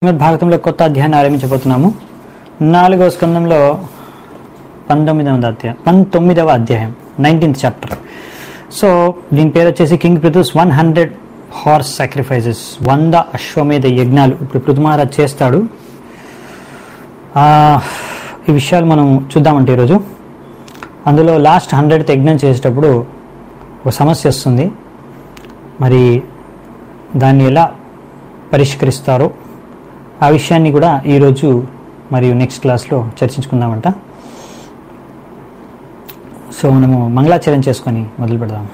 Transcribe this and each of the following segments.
శ్రీమద్ భాగవతంలో కొత్త అధ్యాయాన్ని ఆరంభించబోతున్నాము నాలుగవ స్కందంలో పంతొమ్మిదవ అధ్యాయం పంతొమ్మిదవ అధ్యాయం నైన్టీన్త్ చాప్టర్ సో దీని పేరు వచ్చేసి king Prithu's one hundred horse sacrifices వంద అశ్వమేధ యజ్ఞాలు ఇప్పుడు పృథుమహారాజ్ చేస్తాడు ఆ, ఈ విషయాలు మనం చూద్దామంటే ఈరోజు అందులో లాస్ట్ హండ్రెడ్ యజ్ఞం చేసేటప్పుడు ఒక సమస్య వస్తుంది మరి దాన్ని ఎలా పరిష్కరిస్తారో ఆ విషయాన్ని కూడా ఈరోజు మరియు నెక్స్ట్ క్లాస్లో చర్చించుకుందామంట సో మనము మంగళాచరణ చేసుకొని మొదలు పెడదాం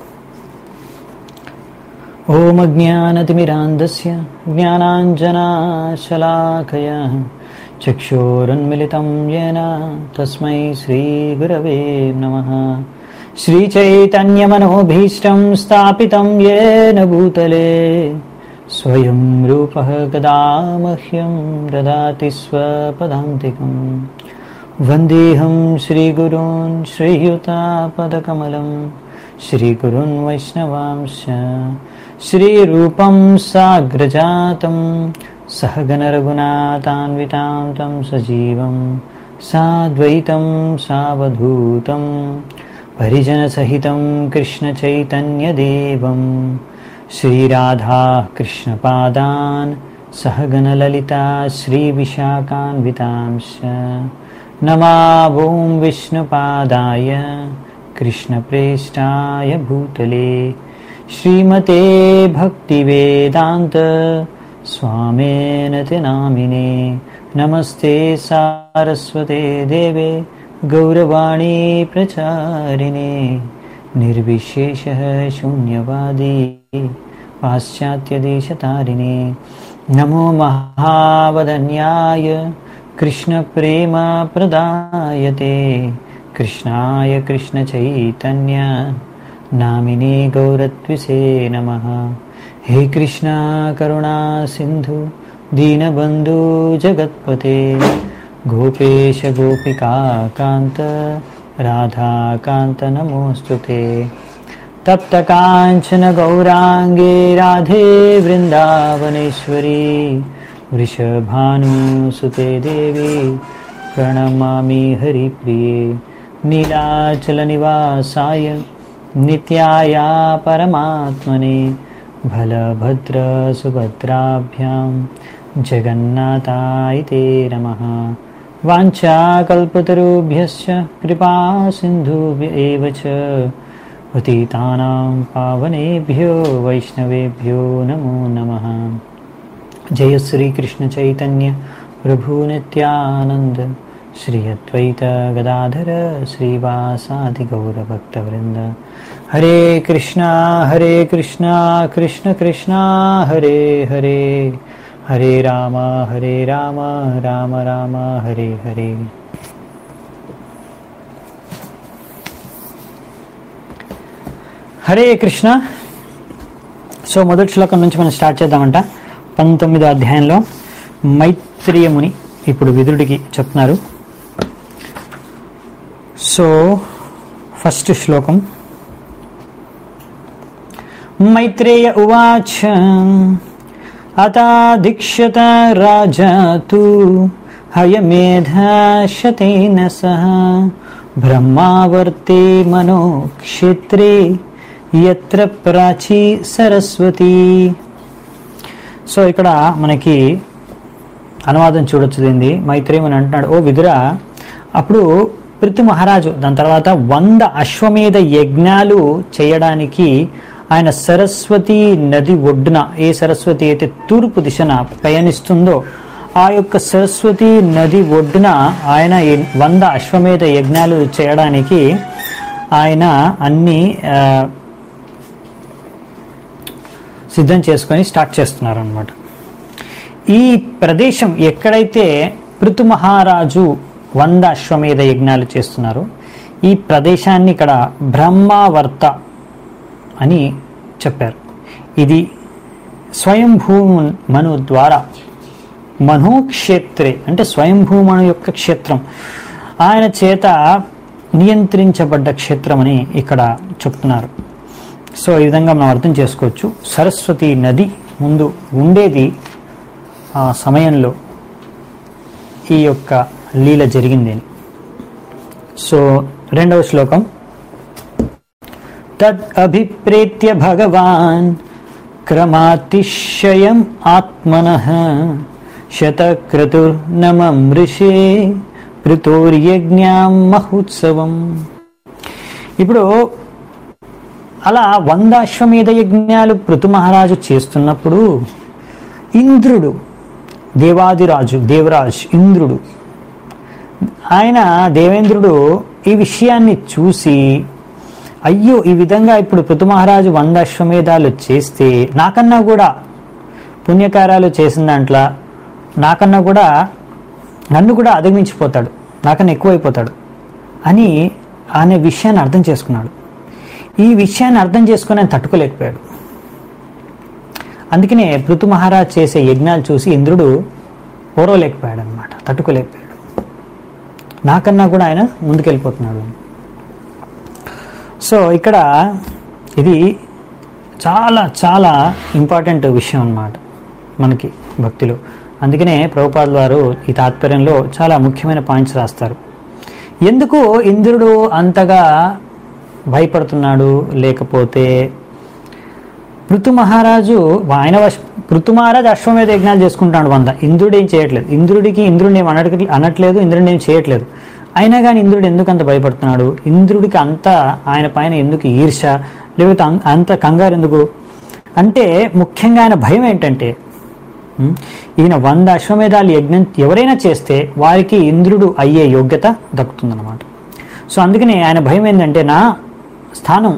ఓం అజ్ఞానతిమిరాంధస్య జ్ఞానాంజనాశలాకయ చక్షోరున్మిళితం येन తస్మై శ్రీగురవే నమః శ్రీచైతన్యమనోభీష్టం స్థాపితం येन భూతలే స్వయం రూపः कदा मह्यं ददाति स्वपदान्तिकं वन्देऽहं श्रीगुरून् श्रीयुतापदकमलं श्रीगुरून् वैष्णवांश्च श्रीरूपं साग्रजातं सहगणरघुनाथान्वितां तं सजीवं साद्वैतं सावधूतं परिजनसहितं कृष्णचैतन्यदेवम् श्रीराधा कृष्णपादान् सहगणललिता श्रीविशाखान्वितांश्च नमावों विष्णुपादाय कृष्णप्रेष्ठाय भूतले श्रीमते भक्तिवेदान्त स्वामेन ते नामिने नमस्ते सारस्वते देवे गौरवाणी प्रचारिणे निर्विशेषः शून्यवादी पाश्चात्यदेशतारिणे नमो महावदन्याय कृष्णप्रेमप्रदायते कृष्णाय कृष्णचैतन्य नामिने गौरत्विसे नमः हे कृष्णा करुणा सिन्धु दीनबन्धु जगत्पते गोपेश गोपिका कान्त राधाकान्त नमोऽस्तु ते तप्तकाञ्चन गौराङ्गे राधे वृन्दावनेश्वरी वृषभानुसुते देवी प्रणमामि हरिप्रिये नीलाचलनिवासाय नित्याया परमात्मने बलभद्रसुभद्राभ्यां जगन्नाथाय ते नमः वाञ्छाकल्पतरुभ्यश्च कृपा सिन्धुभ्य एव च पतितानां पावनेभ्यो वैष्णवेभ्यो नमो नमः जय श्रीकृष्णचैतन्य प्रभुनित्यानन्द श्री अद्वैत गदाधर श्रीवासादिगौरभक्तवृन्द हरे कृष्णा हरे कृष्णा कृष्ण कृष्णा हरे हरे हरे राम हरे राम राम राम हरे हरे హరే కృష్ణ సో మొదటి శ్లోకం నుంచి మనం స్టార్ట్ చేద్దామంట పంతొమ్మిదో అధ్యాయంలో మైత్రియముని ఇప్పుడు విదురుడికి చెప్తున్నారు సో ఫస్ట్ శ్లోకం మైత్రేయ ఉవాచ అతాదీక్షత రాజా తు హయమేధశతేన సహ బ్రహ్మావర్తే మనో క్షేత్రే యత్ర ప్రాచీ సరస్వతి సో ఇక్కడ మనకి అనువాదం చూడొచ్చు దీన్ని మైత్రేయమని అంటున్నాడు ఓ విదురా అప్పుడు పృథు మహారాజు దాని తర్వాత వంద అశ్వమేధ యజ్ఞాలు చేయడానికి ఆయన సరస్వతి నది ఒడ్డున ఏ సరస్వతి అయితే తూర్పు దిశన పయనిస్తుందో ఆ యొక్క సరస్వతి నది ఒడ్డున ఆయన ఈ వంద అశ్వమేధ యజ్ఞాలు చేయడానికి ఆయన అన్ని ఆ, సిద్ధం చేసుకొని స్టార్ట్ చేస్తున్నారు అనమాట ఈ ప్రదేశం ఎక్కడైతే పృథు మహారాజు వంద అశ్వమేధ యజ్ఞాలు చేస్తున్నారో ఈ ప్రదేశాన్ని ఇక్కడ బ్రహ్మావర్త అని చెప్పారు ఇది స్వయంభూ మను ద్వారా మనోక్షేత్రే అంటే స్వయంభూమను యొక్క క్షేత్రం ఆయన చేత నియంత్రించబడ్డ క్షేత్రం అని ఇక్కడ చెప్తున్నారు సో ఈ విధంగా మనం అర్థం చేసుకోవచ్చు సరస్వతి నది ముందు ఉండేది ఆ సమయంలో ఈ యొక్క లీల జరిగింది అని సో రెండవ శ్లోకం తద్ అభిప్రేత్య భగవాన్ క్రమాతిశయం ఆత్మన శతక్రతుర్నమృషే పృతోర్యజ్ఞాం మహోత్సవం ఇప్పుడు అలా వంద అశ్వమేధ యజ్ఞాలు పృథు మహారాజు చేస్తున్నప్పుడు ఇంద్రుడు దేవాదిరాజు దేవరాజ్ ఇంద్రుడు ఆయన దేవేంద్రుడు ఈ విషయాన్ని చూసి అయ్యో ఈ విధంగా ఇప్పుడు పృథు మహారాజు వంద అశ్వమేధాలు చేస్తే నాకన్నా కూడా పుణ్యకార్యాలు చేసిన దాంట్లో నాకన్నా కూడా నన్ను కూడా అధిగమించిపోతాడు నాకన్నా ఎక్కువైపోతాడు అని అనే విషయాన్ని అర్థం చేసుకున్నాడు ఈ విషయాన్ని అర్థం చేసుకుని ఆయన తట్టుకోలేకపోయాడు అందుకనే పృథు మహారాజ్ చేసే యజ్ఞాలు చూసి ఇంద్రుడు ఓరవలేకపోయాడు అనమాట తట్టుకోలేకపోయాడు నాకన్నా కూడా ఆయన ముందుకెళ్ళిపోతున్నాడు సో ఇక్కడ ఇది చాలా చాలా ఇంపార్టెంట్ విషయం అన్నమాట మనకి భక్తిలో అందుకనే ప్రభుపాదుల వారు ఈ తాత్పర్యంలో చాలా ముఖ్యమైన పాయింట్స్ రాస్తారు ఎందుకు ఇంద్రుడు అంతగా భయపడుతున్నాడు లేకపోతే పృథు మహారాజు ఆయన వశ పృథు మహారాజు అశ్వమేధ యజ్ఞాలు చేసుకుంటాడు వంద ఇంద్రుడు ఏం చేయట్లేదు ఇంద్రుడికి ఇంద్రుడిని ఏం అనట అనట్లేదు ఇంద్రుడిని ఏం చేయట్లేదు అయినా కానీ ఇంద్రుడు ఎందుకు అంత భయపడుతున్నాడు ఇంద్రుడికి అంత ఆయన పైన ఎందుకు ఈర్ష లేకపోతే అం- అంత కంగారు ఎందుకు అంటే ముఖ్యంగా ఆయన భయం ఏంటంటే ఉం, ఈయన వంద అశ్వమేధాలు యజ్ఞం ఎవరైనా చేస్తే వారికి ఇంద్రుడు అయ్యే యోగ్యత దక్కుతుందన్నమాట సో అందుకని ఆయన భయం ఏంటంటే నా స్థానం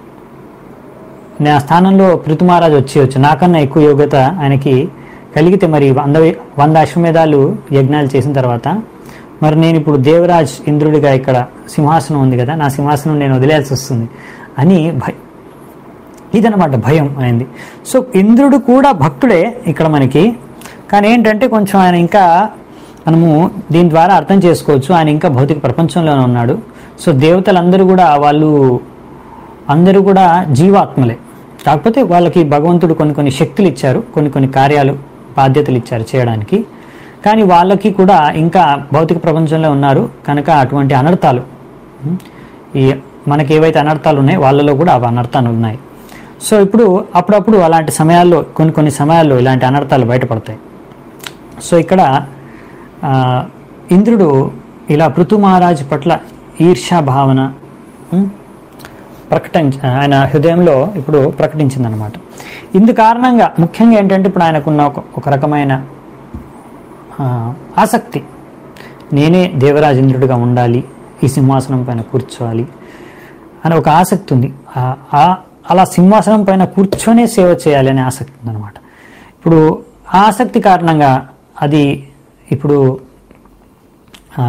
నా స్థానంలో పృథు మహారాజు వచ్చేయచ్చు నాకన్నా ఎక్కువ యోగ్యత ఆయనకి కలిగితే మరి వంద వంద అశ్వమేధాలు యజ్ఞాలు చేసిన తర్వాత మరి నేను ఇప్పుడు దేవరాజ్ ఇంద్రుడిగా ఇక్కడ సింహాసనం ఉంది కదా నా సింహాసనం నేను వదిలేయాల్సి వస్తుంది అని భయ ఇదనమాట భయం అయింది సో ఇంద్రుడు కూడా భక్తుడే ఇక్కడ మనకి కానీ ఏంటంటే కొంచెం ఆయన ఇంకా మనము దీని ద్వారా అర్థం చేసుకోవచ్చు ఆయన ఇంకా భౌతిక ప్రపంచంలోనే ఉన్నాడు సో దేవతలందరూ కూడా వాళ్ళు అందరూ కూడా జీవాత్మలే కాకపోతే వాళ్ళకి భగవంతుడు కొన్ని కొన్ని శక్తులు ఇచ్చారు కొన్ని కొన్ని కార్యాలు బాధ్యతలు ఇచ్చారు చేయడానికి కానీ వాళ్ళకి కూడా ఇంకా భౌతిక ప్రపంచంలో ఉన్నారు కనుక అటువంటి అనర్థాలు ఉం, ఈ మనకి ఏవైతే అనర్థాలు ఉన్నాయో వాళ్ళలో కూడా అవి అనర్థాలు ఉన్నాయి సో ఇప్పుడు అప్పుడప్పుడు అలాంటి సమయాల్లో కొన్ని కొన్ని సమయాల్లో ఇలాంటి అనర్థాలు బయటపడతాయి సో ఇక్కడ ఆ, ఇంద్రుడు ఇలా పృథు మహారాజు పట్ల ఈర్ష్యా భావన ఉం, ప్రకటించ ఆయన హృదయంలో ఇప్పుడు ప్రకటించిందనమాట ఇందు కారణంగా ముఖ్యంగా ఏంటంటే ఇప్పుడు ఆయనకున్న ఒక ఒక రకమైన ఆ, ఆసక్తి నేనే దేవరాజేంద్రుడిగా ఉండాలి ఈ సింహాసనం పైన కూర్చోవాలి అని ఒక ఆసక్తి ఉంది ఆ- ఆ- అలా సింహాసనం పైన కూర్చొనే సేవ చేయాలి అనే ఆసక్తి ఉందన్నమాట ఇప్పుడు ఆ ఆసక్తి కారణంగా అది ఇప్పుడు ఆ,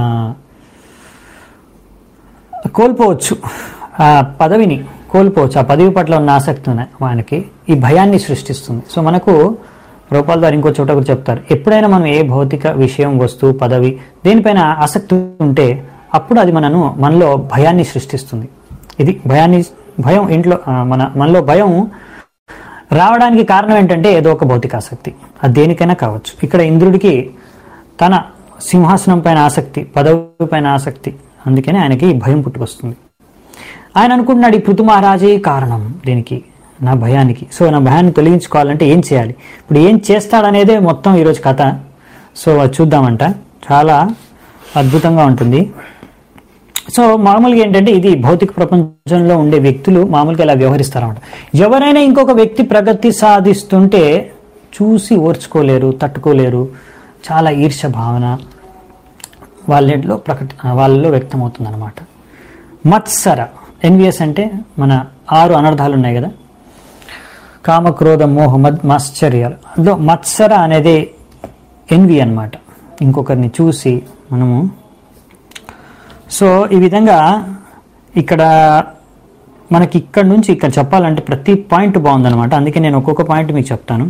కోల్పోవచ్చు ఆ పదవిని కోల్పోవచ్చు ఆ పదవి పట్ల ఉన్న ఆసక్తి ఉన్న మనకి ఈ భయాన్ని సృష్టిస్తుంది సో మనకు రూపాల ద్వారా ఇంకో చోట కూడా చెప్తారు ఎప్పుడైనా మనం ఏ భౌతిక విషయం వస్తువు పదవి దేనిపైన ఆసక్తి ఉంటే అప్పుడు అది మనను మనలో భయాన్ని సృష్టిస్తుంది ఇది భయాన్ని భయం ఇంట్లో ఆ, మన మనలో భయం రావడానికి కారణం ఏంటంటే ఏదో ఒక భౌతిక ఆసక్తి అది దేనికైనా కావచ్చు ఇక్కడ ఇంద్రుడికి తన సింహాసనం పైన ఆసక్తి పదవి పైన ఆసక్తి అందుకనే ఆయనకి ఈ భయం పుట్టుకొస్తుంది ఆయన అనుకుంటున్నాడు ఈ పృథు మహారాజే కారణం దీనికి నా భయానికి సో నా భయాన్ని తొలగించుకోవాలంటే ఏం చేయాలి ఇప్పుడు ఏం చేస్తాడనేదే మొత్తం ఈరోజు కథ సో అది చూద్దామంట చాలా అద్భుతంగా ఉంటుంది సో మామూలుగా ఏంటంటే ఇది భౌతిక ప్రపంచంలో ఉండే వ్యక్తులు మామూలుగా ఇలా వ్యవహరిస్తారన్నమాట ఎవరైనా ఇంకొక వ్యక్తి ప్రగతి సాధిస్తుంటే చూసి ఓర్చుకోలేరు తట్టుకోలేరు చాలా ఈర్ష భావన వాళ్ళలో ప్రకటి వాళ్ళలో వ్యక్తమవుతుంది అనమాట మత్సర ఎన్విఎస్ అంటే మన ఆరు అనర్థాలు ఉన్నాయి కదా కామ క్రోధ మోహ మద్ మాశ్చర్యాలు అందులో మత్సర అనేది ఎన్వి అన్నమాట ఇంకొకరిని చూసి మనము సో ఈ విధంగా ఇక్కడ మనకి ఇక్కడ నుంచి ఇక్కడ చెప్పాలంటే ప్రతి పాయింట్ బాగుందన్నమాట అందుకే నేను ఒక్కొక్క పాయింట్ మీకు చెప్తాను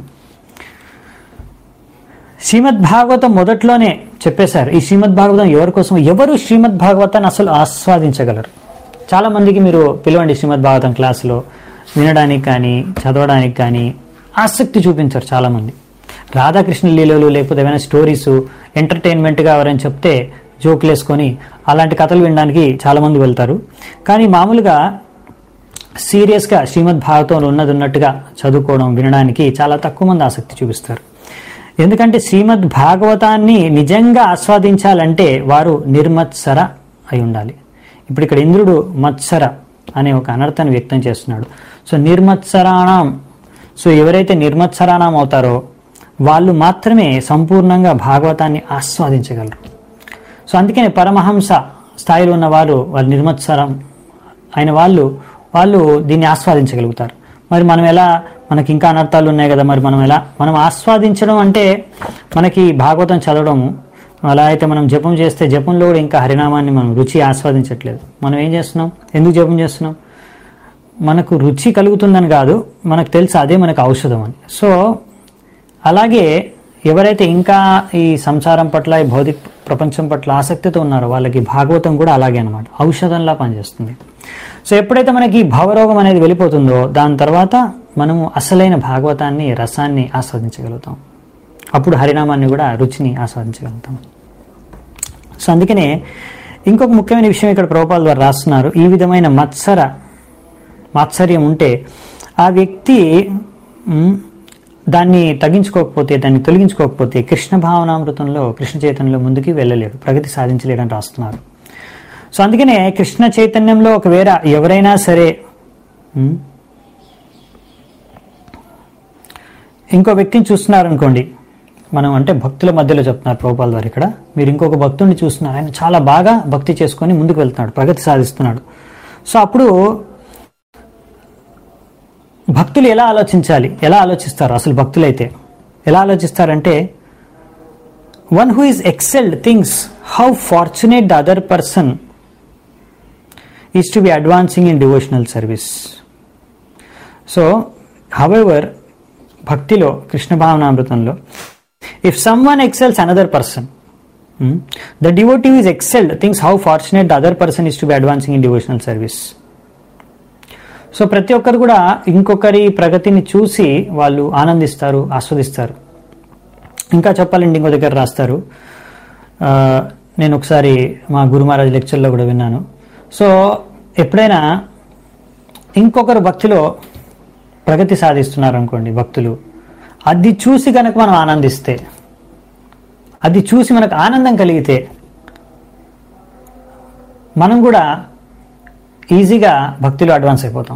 శ్రీమద్ భాగవతం మొదట్లోనే చెప్పేశారు ఈ శ్రీమద్ భాగవతం ఎవరి కోసం ఎవరు శ్రీమద్ భాగవతాన్ని అసలు ఆస్వాదించగలరు చాలా మందికి మీరు పిలవండి శ్రీమద్ భాగవతం క్లాసులో వినడానికి కానీ చదవడానికి కానీ ఆసక్తి చూపించారు చాలా మంది రాధాకృష్ణ లీలలు లేకపోతే ఏమైనా స్టోరీస్ ఎంటర్టైన్మెంట్గా ఎవరైనా చెప్తే జోకులు వేసుకొని అలాంటి కథలు వినడానికి చాలామంది వెళ్తారు కానీ మామూలుగా సీరియస్గా శ్రీమద్ భాగవతంలో ఉన్నది ఉన్నట్టుగా చదువుకోవడం వినడానికి చాలా తక్కువ మంది ఆసక్తి చూపిస్తారు ఎందుకంటే శ్రీమద్ భాగవతాన్ని నిజంగా ఆస్వాదించాలంటే వారు నిర్మత్సర అయి ఉండాలి ఇప్పుడు ఇక్కడ ఇంద్రుడు మత్సర అనే ఒక అనర్థాన్ని వ్యక్తం చేస్తున్నాడు సో నిర్మత్సరాణం సో ఎవరైతే నిర్మత్సరాణం అవుతారో వాళ్ళు మాత్రమే సంపూర్ణంగా భాగవతాన్ని ఆస్వాదించగలరు సో అందుకనే పరమహంస స్థాయిలో ఉన్న వారు వాళ్ళు నిర్మత్సరం అయిన వాళ్ళు వాళ్ళు దీన్ని ఆస్వాదించగలుగుతారు మరి మనం ఎలా మనకి ఇంకా అనర్థాలు ఉన్నాయి కదా మరి మనం ఎలా మనం ఆస్వాదించడం అంటే మనకి భాగవతం చదవడము అలా అయితే మనం జపం చేస్తే జపంలో కూడా ఇంకా హరినామాన్ని మనం రుచి ఆస్వాదించట్లేదు మనం ఏం చేస్తున్నాం ఎందుకు జపం చేస్తున్నాం మనకు రుచి కలుగుతుందని కాదు మనకు తెలుసు అదే మనకు ఔషధం అని సో అలాగే ఎవరైతే ఇంకా ఈ సంసారం పట్ల ఈ భౌతిక ప్రపంచం పట్ల ఆసక్తితో ఉన్నారో వాళ్ళకి భాగవతం కూడా అలాగే అనమాట ఔషధంలా పనిచేస్తుంది సో ఎప్పుడైతే మనకి ఈ భవరోగం అనేది వెళ్ళిపోతుందో దాని తర్వాత మనము అసలైన భాగవతాన్ని రసాన్ని ఆస్వాదించగలుగుతాం అప్పుడు హరినామాన్ని కూడా రుచిని ఆస్వాదించగలుగుతాం సో అందుకనే ఇంకొక ముఖ్యమైన విషయం ఇక్కడ ప్రభుపాల ద్వారా రాస్తున్నారు ఈ విధమైన మత్సర మాత్సర్యం ఉంటే ఆ వ్యక్తి మ్, దాన్ని తగ్గించుకోకపోతే దాన్ని తొలగించుకోకపోతే కృష్ణ భావనామృతంలో కృష్ణ చైతన్యంలో ముందుకి వెళ్ళలేడు ప్రగతి సాధించలేడని రాస్తున్నారు సో అందుకనే కృష్ణ చైతన్యంలో ఒకవేళ ఎవరైనా సరే మ్, ఇంకో వ్యక్తిని చూస్తున్నారనుకోండి మనం అంటే భక్తుల మధ్యలో చెప్తున్నారు ప్రభుపాల ద్వారా ఇక్కడ మీరు ఇంకొక భక్తుడిని చూస్తున్నారు ఆయన చాలా బాగా భక్తి చేసుకొని ముందుకు వెళ్తున్నాడు ప్రగతి సాధిస్తున్నాడు సో అప్పుడు భక్తులు ఎలా ఆలోచించాలి ఎలా ఆలోచిస్తారు అసలు భక్తులైతే ఎలా ఆలోచిస్తారంటే one who is excelled things how fortunate the other person is to be advancing in devotional service so however భక్తిలో కృష్ణ భావనామృతంలో if someone excels another person the devotee is excelled things how fortunate the other person is to be advancing in devotional service so ప్రతి ఒక్కరు కూడా ఇంకొకరి ప్రగతిని చూసి వాళ్ళు ఆనందిస్తారు ఆస్వాదిస్తారు ఇంకా చెప్పాలండి ఇంకో దగ్గర రాస్తారు ఆ, నేను ఒకసారి మా గురు మహారాజ్ లెక్చర్లో కూడా విన్నాను సో ఎప్పుడైనా ఇంకొకరు భక్తిలో ప్రగతి సాధిస్తున్నారు అనుకోండి భక్తులు అది చూసి కనుక మనం ఆనందిస్తే అది చూసి మనకు ఆనందం కలిగితే మనం కూడా ఈజీగా భక్తిలో అడ్వాన్స్ అయిపోతాం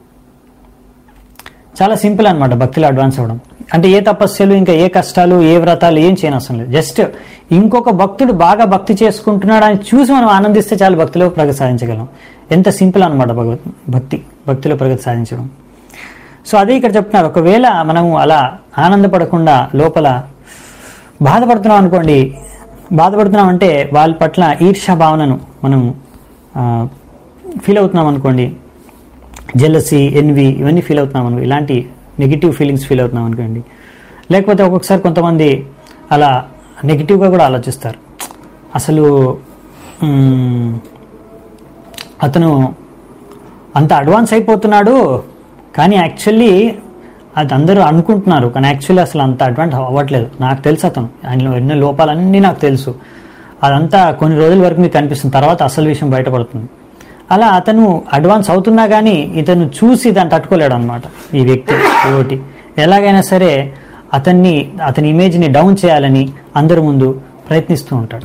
చాలా సింపుల్ అనమాట భక్తిలో అడ్వాన్స్ అవ్వడం అంటే ఏ తపస్యలు ఇంకా ఏ కష్టాలు ఏ వ్రతాలు ఏం చేయనవసరం లేదు జస్ట్ ఇంకొక భక్తుడు బాగా భక్తి చేసుకుంటున్నాడు అని చూసి మనం ఆనందిస్తే చాలు భక్తిలో ప్రగతి సాధించగలం ఎంత సింపుల్ అనమాట భగవత్ భక్తి భక్తిలో ప్రగతి సాధించడం సో అదే ఇక్కడ చెప్తున్నారు ఒకవేళ మనము అలా ఆనందపడకుండా లోపల బాధపడుతున్నాం అనుకోండి బాధపడుతున్నాం అంటే వాళ్ళ పట్ల ఈర్ష్యా భావనను మనం ఫీల్ అవుతున్నాం అనుకోండి జెలసీ ఎన్వి ఇవన్నీ ఫీల్ అవుతున్నాం అనుకో ఇలాంటి నెగిటివ్ ఫీలింగ్స్ ఫీల్ అవుతున్నాం అనుకోండి లేకపోతే ఒక్కొక్కసారి కొంతమంది అలా నెగిటివ్గా కూడా ఆలోచిస్తారు అసలు మ్, అతను అంత అడ్వాన్స్ అయిపోతున్నాడు కానీ యాక్చువల్లీ అది అందరూ అనుకుంటున్నారు కానీ యాక్చువల్లీ అసలు అంత అడ్వాన్స్ అవ్వట్లేదు నాకు తెలుసు అతను ఆయనలో ఎన్నో లోపాలన్నీ నాకు తెలుసు అదంతా కొన్ని రోజుల వరకు మీకు కనిపిస్తుంది తర్వాత అసలు విషయం బయటపడుతుంది అలా అతను అడ్వాన్స్ అవుతున్నా కానీ ఇతను చూసి దాన్ని తట్టుకోలేడు అనమాట ఈ వ్యక్తి ఒకటి ఎలాగైనా సరే అతన్ని అతని ఇమేజ్ని డౌన్ చేయాలని అందరి ముందు ప్రయత్నిస్తూ ఉంటాడు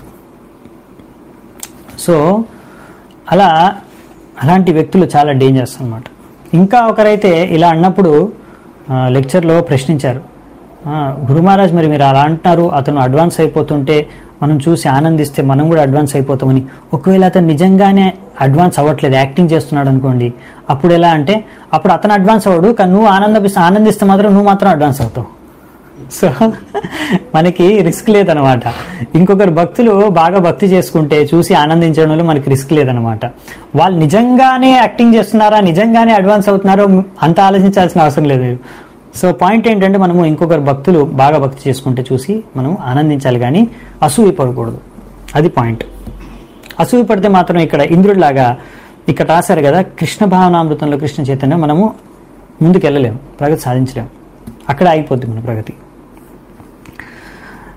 సో అలా అలాంటి వ్యక్తులు చాలా డేంజర్స్ అన్నమాట ఇంకా ఒకరైతే ఇలా అన్నప్పుడు ఆ, లెక్చర్లో ప్రశ్నించారు ఆ, గురు మహారాజ్ మరి మీరు అలా అంటున్నారు అతను అడ్వాన్స్ అయిపోతుంటే మనం చూసి ఆనందిస్తే మనం కూడా అడ్వాన్స్ అయిపోతామని ఒకవేళ అతను నిజంగానే అడ్వాన్స్ అవ్వట్లేదు యాక్టింగ్ చేస్తున్నాడు అనుకోండి అప్పుడు ఎలా అంటే అప్పుడు అతను అడ్వాన్స్ అవ్వడు కానీ నువ్వు ఆనందిస్తే ఆనందిస్తే మాత్రం నువ్వు మాత్రం అడ్వాన్స్ అవుతావు సో మనకి రిస్క్ లేదనమాట ఇంకొకరు భక్తులు బాగా భక్తి చేసుకుంటే చూసి ఆనందించడంలో మనకి రిస్క్ లేదనమాట వాళ్ళు నిజంగానే యాక్టింగ్ చేస్తున్నారా నిజంగానే అడ్వాన్స్ అవుతున్నారో అంత ఆలోచించాల్సిన అవసరం లేదు సో పాయింట్ ఏంటంటే మనము ఇంకొకరు భక్తులు బాగా భక్తి చేసుకుంటే చూసి మనం ఆనందించాలి కానీ అసూయ పడకూడదు అది పాయింట్ అసూయ పడితే మాత్రం ఇక్కడ ఇంద్రుడిలాగా ఇక్కడ రాశారు కదా కృష్ణ భావనామృతంలో కృష్ణ చైతన్యం మనము ముందుకు వెళ్ళలేము ప్రగతి సాధించలేము అక్కడ ఆగిపోద్ది మన ప్రగతి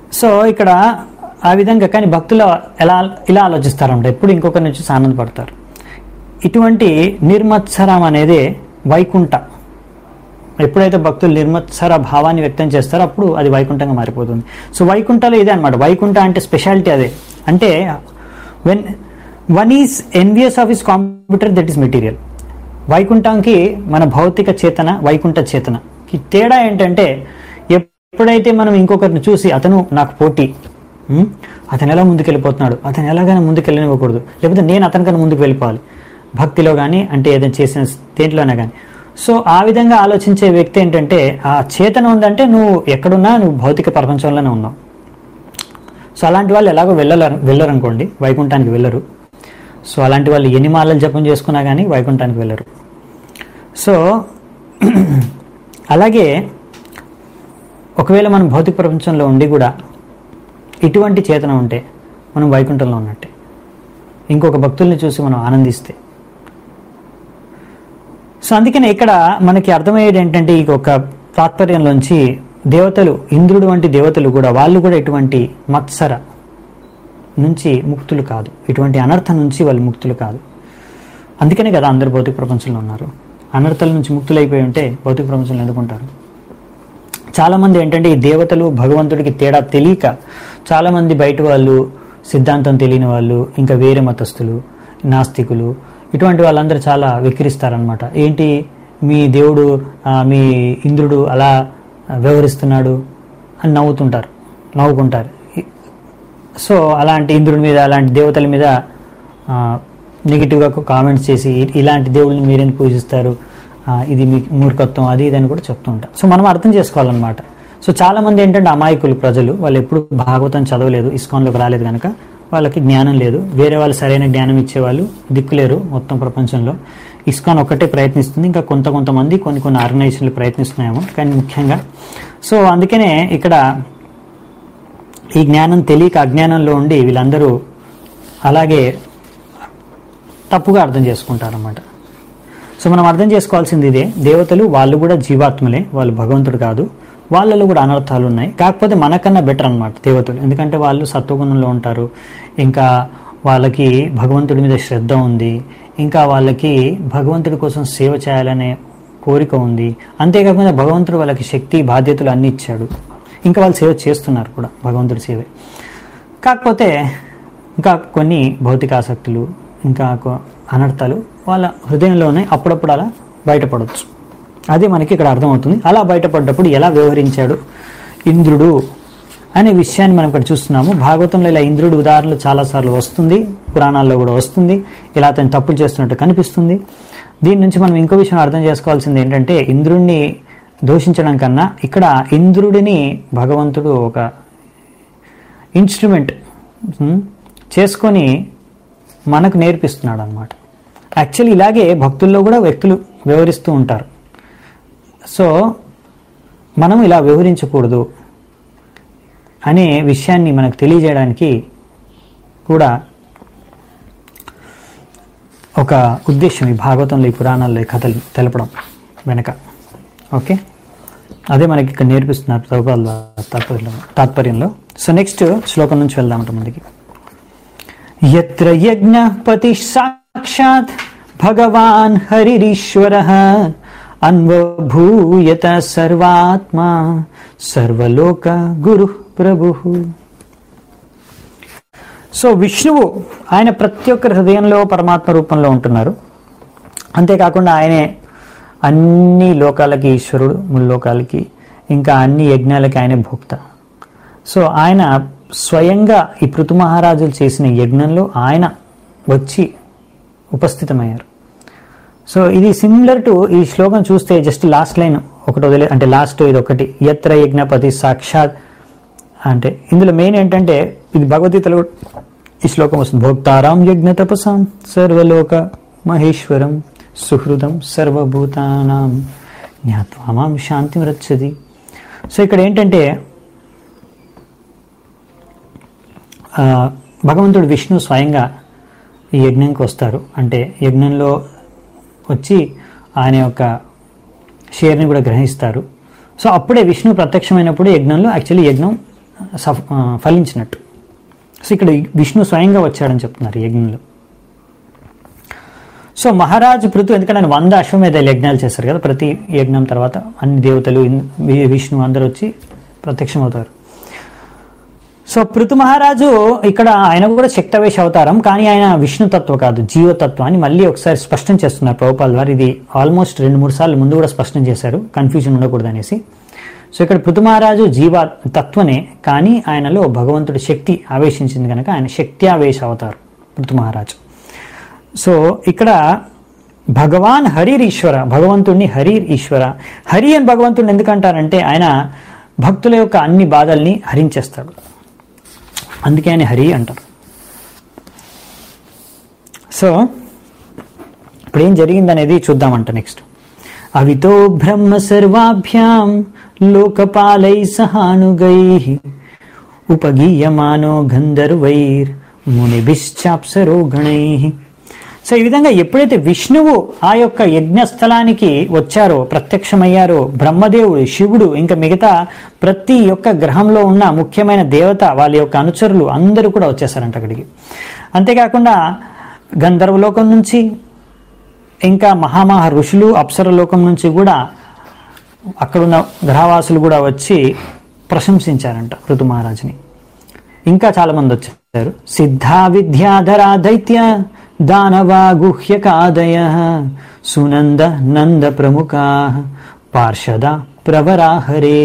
సో ఇక్కడ ఆ విధంగా కానీ భక్తులు ఎలా ఇలా ఆలోచిస్తారంట ఎప్పుడు ఇంకొకరిని చూసి ఆనందపడతారు ఇటువంటి నిర్మత్సరం అనేది వైకుంఠ ఎప్పుడైతే భక్తులు నిర్మత్సర భావాన్ని వ్యక్తం చేస్తారో అప్పుడు అది వైకుంఠంగా మారిపోతుంది సో వైకుంఠలో ఇదే అనమాట వైకుంఠ అంటే స్పెషాలిటీ అదే అంటే when one is envious of his competitor that is material వైకుంఠంకి మన భౌతిక చేతన వైకుంఠ చేతన ఈ తేడా ఏంటంటే ఎప్పుడైతే మనం ఇంకొకరిని చూసి అతను నాకు పోటీ ఉం? అతను ఎలా ముందుకెళ్ళిపోతున్నాడు అతను ఎలాగైనా ముందుకెళ్ళనివ్వకూడదు లేకపోతే నేను అతనికన్నా ముందుకు వెళ్ళిపోవాలి భక్తిలో కానీ అంటే ఏదైనా చేసిన దేంట్లోనే కానీ సో ఆ విధంగా ఆలోచించే వ్యక్తి ఏంటంటే ఆ చేతన ఉందంటే నువ్వు ఎక్కడున్నా నువ్వు భౌతిక ప్రపంచంలోనే ఉన్నావు సో అలాంటి వాళ్ళు ఎలాగో వెళ్ళరు వెళ్ళరనుకోండి వైకుంఠానికి వెళ్ళరు సో అలాంటి వాళ్ళు ఎన్ని మాలలు జపం చేసుకున్నా కానీ వైకుంఠానికి వెళ్ళరు సో అలాగే ఒకవేళ మనం భౌతిక ప్రపంచంలో ఉండి కూడా ఇటువంటి చేతన ఉంటే మనం వైకుంఠంలో ఉన్నట్టే ఇంకొక భక్తుల్ని చూసి మనం ఆనందిస్తే సో అందుకనే ఇక్కడ మనకి అర్థమయ్యేది ఏంటంటే ఈ ఒక తాత్పర్యంలోంచి దేవతలు ఇంద్రుడు వంటి దేవతలు కూడా వాళ్ళు కూడా ఇటువంటి మత్సర నుంచి ముక్తులు కాదు ఇటువంటి అనర్థం నుంచి వాళ్ళు ముక్తులు కాదు అందుకనే కదా అందరు భౌతిక ప్రపంచంలో ఉన్నారు అనర్థాల నుంచి ముక్తులైపోయి ఉంటే భౌతిక ప్రపంచంలో ఎందుకుంటారు చాలామంది ఏంటంటే ఈ దేవతలు భగవంతుడికి తేడా తెలియక చాలామంది బయట వాళ్ళు సిద్ధాంతం తెలియని వాళ్ళు ఇంకా వేరే మతస్థులు నాస్తికులు ఇటువంటి వాళ్ళందరూ చాలా విక్రిస్తారనమాట ఏంటి మీ దేవుడు ఆ, మీ ఇంద్రుడు అలా వ్యవహరిస్తున్నాడు అని నవ్వుతుంటారు నవ్వుకుంటారు ఈ- సో అలాంటి ఇంద్రుడి మీద అలాంటి దేవతల మీద ఆ, నెగిటివ్గా కామెంట్స్ చేసి "ఇ- ఇలాంటి దేవుళ్ళని మీరేం పూజిస్తారు ఆ, ఇది మీ మూర్ఖత్వం అది ఇది అని కూడా చెప్తూ ఉంటాం సో మనం అర్థం చేసుకోవాలన్నమాట సో చాలా మంది ఏంటంటే అమాయకులు ప్రజలు వాళ్ళు ఎప్పుడు భాగవతం చదవలేదు ఇస్కాన్లోకి రాలేదు కనుక వాళ్ళకి జ్ఞానం లేదు వేరే వాళ్ళు సరైన జ్ఞానం ఇచ్చేవాళ్ళు దిక్కులేరు మొత్తం ప్రపంచంలో ఇస్కాన్ ఒక్కటే ప్రయత్నిస్తుంది ఇంకా కొంత కొంతమంది కొన్ని కొన్ని ఆర్గనైజేషన్లు ప్రయత్నిస్తున్నాయేమో కానీ ముఖ్యంగా సో అందుకనే ఇక్కడ ఈ జ్ఞానం తెలియక అజ్ఞానంలో ఉండి వీళ్ళందరూ అలాగే తప్పుగా అర్థం చేసుకుంటారన్నమాట సో మనం అర్థం చేసుకోవాల్సింది ఇదే దేవతలు వాళ్ళు కూడా జీవాత్మలే వాళ్ళు భగవంతుడు కాదు వాళ్ళలో కూడా అనర్థాలు ఉన్నాయి కాకపోతే మనకన్నా బెటర్ అన్నమాట దేవతలు ఎందుకంటే వాళ్ళు సత్వగుణంలో ఉంటారు ఇంకా వాళ్ళకి భగవంతుడి మీద శ్రద్ధ ఉంది ఇంకా వాళ్ళకి భగవంతుడి కోసం సేవ చేయాలనే కోరిక ఉంది అంతేకాకుండా భగవంతుడు వాళ్ళకి శక్తి బాధ్యతలు అన్ని ఇచ్చాడు ఇంకా వాళ్ళు సేవ చేస్తున్నారు కూడా భగవంతుడి సేవే కాకపోతే ఇంకా కొన్ని భౌతిక ఆసక్తులు ఇంకా కొ- అనర్థాలు వాళ్ళ హృదయంలో ఉన్నాయి అప్పుడప్పుడు అలా బయటపడవచ్చు అది మనకి ఇక్కడ అర్థమవుతుంది అలా బయటపడ్డప్పుడు ఎలా వ్యవహరించాడు ఇంద్రుడు అనే విషయాన్ని మనం ఇక్కడ చూస్తున్నాము భాగవతంలో ఇలా ఇంద్రుడు ఉదాహరణలు చాలాసార్లు వస్తుంది పురాణాల్లో కూడా వస్తుంది ఇలా అతను తప్పులు చేస్తున్నట్టు కనిపిస్తుంది దీని నుంచి మనం ఇంకో విషయం అర్థం చేసుకోవాల్సింది ఏంటంటే ఇంద్రుడిని దూషించడం కన్నా ఇక్కడ ఇంద్రుడిని భగవంతుడు ఒక ఇన్స్ట్రుమెంట్ ఉమ్, చేసుకొని మనకు నేర్పిస్తున్నాడు అనమాట యాక్చువల్లీ ఇలాగే భక్తుల్లో కూడా వ్యక్తులు వ్యవహరిస్తూ ఉంటారు సో మనం ఇలా వ్యవహరించకూడదు అనే విషయాన్ని మనకు తెలియజేయడానికి కూడా ఒక ఉద్దేశం ఈ భాగవతంలో ఈ పురాణాల్లో ఈ కథలు తెలపడం వెనక ఓకే అదే మనకి ఇక్కడ నేర్పిస్తున్నారు ప్రభుపాదుల తాత్పర్యంలో తాత్పర్యంలో సో నెక్స్ట్ శ్లోకం నుంచి వెళ్దామంట ముందుకి యత్ర యజ్ఞపతి సాక్షాత్ భగవాన్ హరిరీశ్వర అన్వభూయత సర్వాత్మా సర్వలోక గురు ప్రభు సో విష్ణువు ఆయన ప్రతి ఒక్కరి హృదయంలో పరమాత్మ రూపంలో ఉంటున్నారు అంతేకాకుండా ఆయనే అన్ని లోకాలకి ఈశ్వరుడు ముల్లోకాలకి ఇంకా అన్ని యజ్ఞాలకి ఆయనే భోక్త సో ఆయన స్వయంగా ఈ పృథు మహారాజులు చేసిన యజ్ఞంలో ఆయన వచ్చి ఉపస్థితమయ్యారు సో ఇది సిమిలర్ టు ఈ శ్లోకం చూస్తే జస్ట్ లాస్ట్ లైన్ ఒకటి వదిలే అంటే లాస్ట్ ఇది ఒకటి యత్ర యజ్ఞపతి సాక్షాత్ అంటే ఇందులో మెయిన్ ఏంటంటే ఇది భగవద్గీతలో ఈ శ్లోకం వస్తుంది భోక్తారాం యజ్ఞ తపసాం సర్వలోక మహేశ్వరం సుహృదం సర్వభూతానాం జ్ఞాత్వా మాం శాంతి రచ్చది సో ఇక్కడ ఏంటంటే ఆ, భగవంతుడు విష్ణు స్వయంగా ఈ యజ్ఞంకి వస్తారు అంటే యజ్ఞంలో వచ్చి ఆయన యొక్క షేర్ని కూడా గ్రహిస్తారు సో అప్పుడే విష్ణు ప్రత్యక్షమైనప్పుడు యజ్ఞంలో యాక్చువల్లీ యజ్ఞం సఫ ఆ, ఫలించినట్టు సో ఇక్కడ విష్ణు స్వయంగా వచ్చాడని చెప్తున్నారు ఈ యజ్ఞంలో సో మహారాజు పృథు ఎందుకంటే ఆయన వంద అశ్వమేధ యజ్ఞాలు చేస్తారు కదా ప్రతి యజ్ఞం తర్వాత అన్ని దేవతలు ఇన్- వి- విష్ణు అందరూ వచ్చి ప్రత్యక్షమవుతారు సో పృథు మహారాజు ఇక్కడ ఆయన కూడా శక్తవేశ అవతారం కానీ ఆయన విష్ణుతత్వ కాదు జీవతత్వాన్ని మళ్ళీ ఒకసారి స్పష్టం చేస్తున్నారు ప్రభుపాల్ వారు ఇది ఆల్మోస్ట్ రెండు మూడు సార్లు ముందు కూడా స్పష్టం చేశారు కన్ఫ్యూజన్ ఉండకూడదు అనేసి సో ఇక్కడ పృథు మహారాజు జీవ తత్వనే కానీ ఆయనలో భగవంతుడి శక్తి ఆవేశించింది కనుక ఆయన శక్తి ఆవేశ అవతారు పృథు మహారాజు సో ఇక్కడ భగవాన్ హరిర్ ఈశ్వర భగవంతుడిని హరిర్ ఈశ్వర హరి అని భగవంతుడిని ఎందుకంటారంటే ఆయన భక్తుల యొక్క అన్ని బాధల్ని హరించేస్తాడు అందుకే ఆయన హరి అంటారు సో ఇప్పుడు ఏం జరిగిందనేది చూద్దామంట నెక్స్ట్ అవితో బ్రహ్మ సర్వాభ్యాం లోకపాలై సహానుగై ఉపగీయమానో గంధర్వైర్ మునిభిశ్చాప్సరో గణై సో ఈ విధంగా ఎప్పుడైతే విష్ణువు ఆ యొక్క యజ్ఞస్థలానికి వచ్చారో ప్రత్యక్షమయ్యారో బ్రహ్మదేవుడు శివుడు ఇంకా మిగతా ప్రతి ఒక్క గ్రహంలో ఉన్న ముఖ్యమైన దేవత వాళ్ళ యొక్క అనుచరులు అందరూ కూడా వచ్చేసారంట అక్కడికి అంతేకాకుండా గంధర్వలోకం నుంచి ఇంకా మహామహా ఋషులు అప్సర లోకం నుంచి కూడా అక్కడున్న గ్రహవాసులు కూడా వచ్చి ప్రశంసించారంట ఋతు మహారాజుని ఇంకా చాలా మంది వచ్చారు సిద్ధా విద్యాధరా దైత్య దానవా గుహ్యకాదయ సునంద నంద ప్రముఖా పార్షద ప్రవరాహరే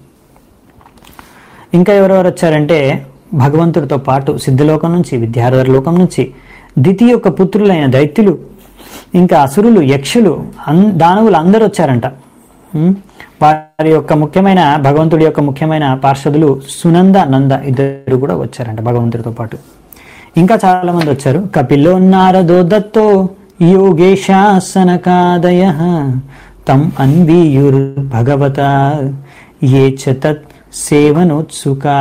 ఇంకా ఎవరెవరు వచ్చారంటే భగవంతుడితో పాటు సిద్ధలోకం నుంచి విద్యాధర లోకం నుంచి దితి యొక్క పుత్రులైన దైత్యులు ఇంకా అసురులు యక్షులు అన్ దానవులు అందరూ వచ్చారంట ఉం? వారి యొక్క ముఖ్యమైన భగవంతుడి యొక్క ముఖ్యమైన పార్షదులు సునంద నంద ఇద్దరు కూడా వచ్చారంట భగవంతుడితో పాటు ఇంకా చాలా మంది వచ్చారు కపిలో నారదో దత్తో యోగేశాసనకాదయ తం అన్వీయుర్ భగవత ఏ చ తత్ సేవనోత్సుకా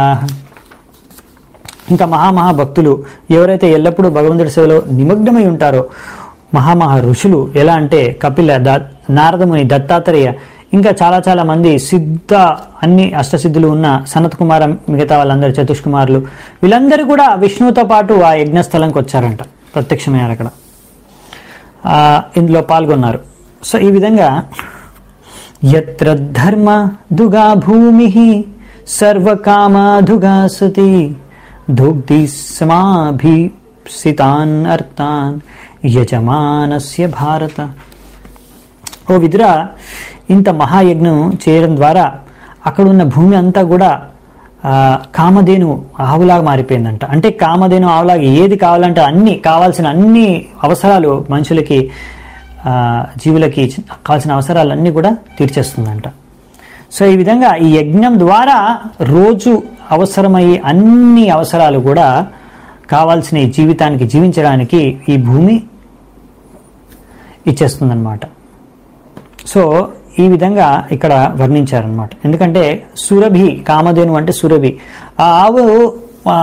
ఇంకా మహామహా భక్తులు ఎవరైతే ఎల్లప్పుడూ భగవంతుడి సేవలో నిమగ్నమై ఉంటారో మహామహా ఋషులు ఎలా అంటే కపిల ద నారదముని దత్తాత్రేయ ఇంకా చాలా చాలా మంది సిద్ధ అన్ని అష్టసిద్ధులు ఉన్న సనత్ కుమార మిగతా వాళ్ళందరూ చతుష్కుమారులు వీళ్ళందరూ కూడా విష్ణువుతో పాటు ఆ యజ్ఞస్థలంకి వచ్చారంట ప్రత్యక్షమయ్యారు అక్కడ ఆ, ఇందులో పాల్గొన్నారు సో ఈ విధంగా యత్ర ధర్మ దుగా భూమి సర్వకామాధుగా సతి దుగ్ధి సమాభిసితాన్ అర్థాన్ యజమానస్య భారత ఓ విదుర ఇంత మహాయజ్ఞం చేయడం ద్వారా అక్కడ ఉన్న భూమి అంతా కూడా ఆ, కామధేను ఆవులాగా మారిపోయిందంట అంటే కామధేను ఆవులాగా ఏది కావాలంటే అన్ని కావాల్సిన అన్ని అవసరాలు మనుషులకి ఆ, జీవులకి కావాల్సిన అవసరాలన్నీ కూడా తీర్చేస్తుందంట సో ఈ విధంగా ఈ యజ్ఞం ద్వారా రోజు అవసరమయ్యే అన్ని అవసరాలు కూడా కావాల్సిన ఈ జీవితానికి జీవించడానికి ఈ భూమి ఇచ్చేస్తుందన్నమాట సో ఈ విధంగా ఇక్కడ వర్ణించారనమాట ఎందుకంటే సురభి కామధేను అంటే సురభి ఆ ఆవు ఆ,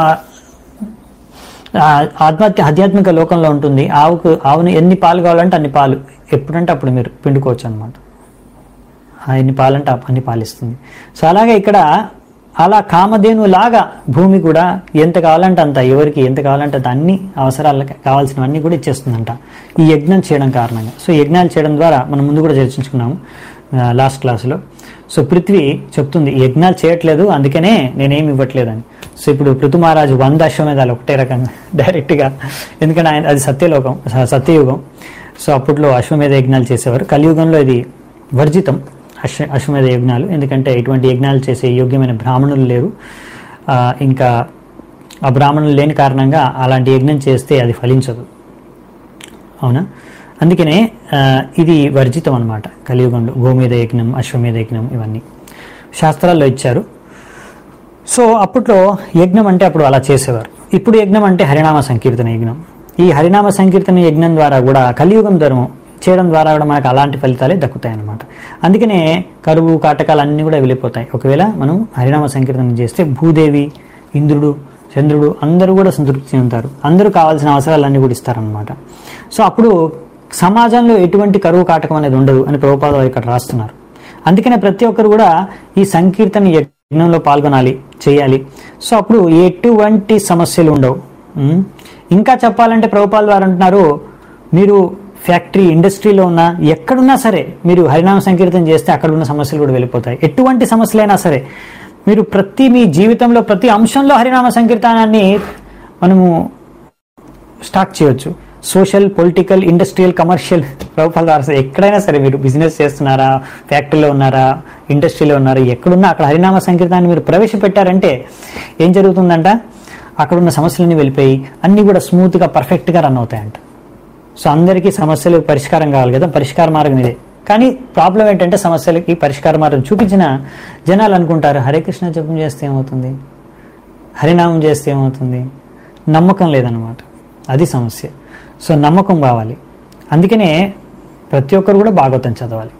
ఆ ఆత్మహత్య ఆధ్యాత్మిక లోకంలో ఉంటుంది ఆవుకు ఆవును ఎన్ని పాలు కావాలంటే అన్ని పాలు ఎప్పుడంటే అప్పుడు మీరు పిండుకోవచ్చు అనమాట ఎన్ని పాలంటే ఆ అన్ని పాలిస్తుంది సో అలాగే ఇక్కడ అలా కామధేను లాగా భూమి కూడా ఎంత కావాలంటే అంత ఎవరికి ఎంత కావాలంటే అంత అన్ని అవసరాలకు కావాల్సినవన్నీ కూడా ఇచ్చేస్తుందంట ఈ యజ్ఞం చేయడం కారణంగా సో యజ్ఞాలు చేయడం ద్వారా మనం ముందు కూడా చర్చించుకున్నాము లాస్ట్ క్లాస్లో సో పృథ్వీ చెప్తుంది "ఈ యజ్ఞాలు చేయట్లేదు అందుకనే నేనేమి ఇవ్వట్లేదని సో ఇప్పుడు పృథు మహారాజు వంద అశ్వమేధాలు ఒకటే రకంగా డైరెక్ట్గా ఎందుకంటే ఆయన అది సత్యలోకం స- సత్యయుగం సో అప్పట్లో అశ్వమేధ యజ్ఞాలు చేసేవారు కలియుగంలో ఇది వర్జితం అశ్వ అశ్వమేధ యజ్ఞాలు ఎందుకంటే ఇటువంటి యజ్ఞాలు చేసే యోగ్యమైన బ్రాహ్మణులు లేరు ఆ, ఇంకా ఆ బ్రాహ్మణులు లేని కారణంగా అలాంటి యజ్ఞం చేస్తే అది ఫలించదు అవునా అందుకనే ఆ, ఇది వర్జితం అనమాట కలియుగంలో గోమేధ యజ్ఞం అశ్వమేధ యజ్ఞం ఇవన్నీ శాస్త్రాల్లో ఇచ్చారు సో అప్పట్లో యజ్ఞం అంటే అప్పుడు అలా చేసేవారు ఇప్పుడు యజ్ఞం అంటే హరినామ సంకీర్తన యజ్ఞం ఈ హరినామ సంకీర్తన యజ్ఞం ద్వారా కూడా కలియుగం ధర్మం చేయడం ద్వారా కూడా మనకు అలాంటి ఫలితాలే దక్కుతాయి అన్నమాట అందుకనే కరువు కాటకాలు అన్నీ కూడా వెళ్ళిపోతాయి ఒకవేళ మనం హరినామ సంకీర్తన చేస్తే భూదేవి ఇంద్రుడు చంద్రుడు అందరూ కూడా సంతృప్తి చెందుతారు అందరూ కావాల్సిన అవసరాలన్నీ కూడా ఇస్తారనమాట సో అప్పుడు సమాజంలో ఎటువంటి కరువు కాటకం అనేది ఉండదు అని ప్రభుపాద వారు ఇక్కడ రాస్తున్నారు అందుకనే ప్రతి ఒక్కరు కూడా ఈ సంకీర్తన యజ్ఞం యజ్ఞంలో పాల్గొనాలి చేయాలి సో అప్పుడు ఎటువంటి సమస్యలు ఉండవు ఉమ్. ఇంకా చెప్పాలంటే ప్రభుపాల్ వారు అంటున్నారు మీరు ఫ్యాక్టరీ ఇండస్ట్రీలో ఉన్నా ఎక్కడున్నా సరే మీరు హరినామ సంకీర్తన చేస్తే అక్కడ ఉన్న సమస్యలు కూడా వెళ్ళిపోతాయి ఎటువంటి సమస్యలైనా సరే మీరు ప్రతి మీ జీవితంలో ప్రతి అంశంలో హరినామ సంకీర్తనాన్ని మనము స్టార్ట్ చేయొచ్చు సోషల్ పొలిటికల్ ఇండస్ట్రియల్ కమర్షియల్ ప్రభుత్వాలు రాస్తారు ఎక్కడైనా సరే మీరు బిజినెస్ చేస్తున్నారా ఫ్యాక్టరీలో ఉన్నారా ఇండస్ట్రీలో ఉన్నారా ఎక్కడున్నా అక్కడ హరినామ సంకీర్తనాన్ని మీరు ప్రవేశపెట్టారంటే ఏం జరుగుతుందంట అక్కడ ఉన్న సమస్యలన్నీ వెళ్ళిపోయి అన్నీ కూడా స్మూత్గా పర్ఫెక్ట్గా రన్ అవుతాయంట సో అందరికీ సమస్యలు పరిష్కారం కావాలి కదా పరిష్కార మార్గం ఇదే కానీ ప్రాబ్లం ఏంటంటే సమస్యలకి పరిష్కార మార్గం చూపించిన జనాలు అనుకుంటారు హరే కృష్ణ జపం చేస్తే ఏమవుతుంది హరినామం చేస్తే ఏమవుతుంది నమ్మకం లేదనమాట అది సమస్య సో నమ్మకం కావాలి అందుకనే ప్రతి ఒక్కరు కూడా భాగవతం చదవాలి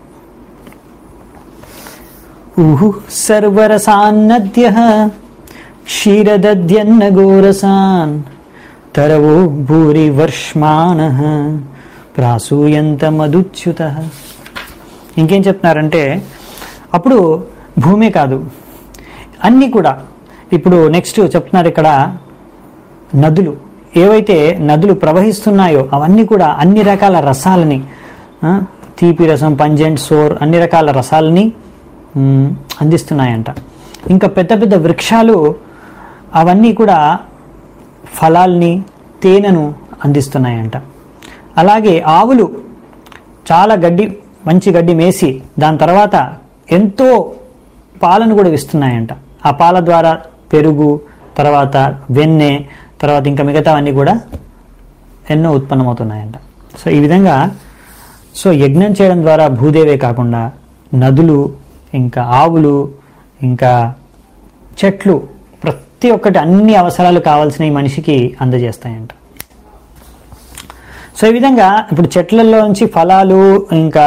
ఊహు సర్వరసాన్నద్య క్షీరదద్యన్న గోరసాన్ తరవో భూరి వర్ష్మాన ప్రాసూయంత మధుచ్యుత ఇంకేం చెప్తున్నారంటే అప్పుడు భూమే కాదు అన్నీ కూడా ఇప్పుడు నెక్స్ట్ చెప్తున్నారు ఇక్కడ నదులు ఏవైతే నదులు ప్రవహిస్తున్నాయో అవన్నీ కూడా అన్ని రకాల రసాలని ఆ, తీపి రసం పంజెంట్ సోర్ అన్ని రకాల రసాలని మ్, అందిస్తున్నాయంట ఇంకా పెద్ద పెద్ద వృక్షాలు అవన్నీ కూడా ఫలాల్ని తేనెను అందిస్తున్నాయంట అలాగే ఆవులు చాలా గడ్డి మంచి గడ్డి మేసి దాని తర్వాత ఎంతో పాలను కూడా ఇస్తున్నాయంట ఆ పాల ద్వారా పెరుగు తర్వాత వెన్నె తర్వాత ఇంకా మిగతావన్నీ కూడా ఎన్నో ఉత్పన్నమవుతున్నాయంట సో ఈ విధంగా సో యజ్ఞం చేయడం ద్వారా భూదేవే కాకుండా నదులు ఇంకా ఆవులు ఇంకా చెట్లు ప్రతి ఒక్కటి అన్ని అవసరాలు కావాల్సిన ఈ మనిషికి అందజేస్తాయంట సో ఈ విధంగా ఇప్పుడు చెట్లలోంచి ఫలాలు ఇంకా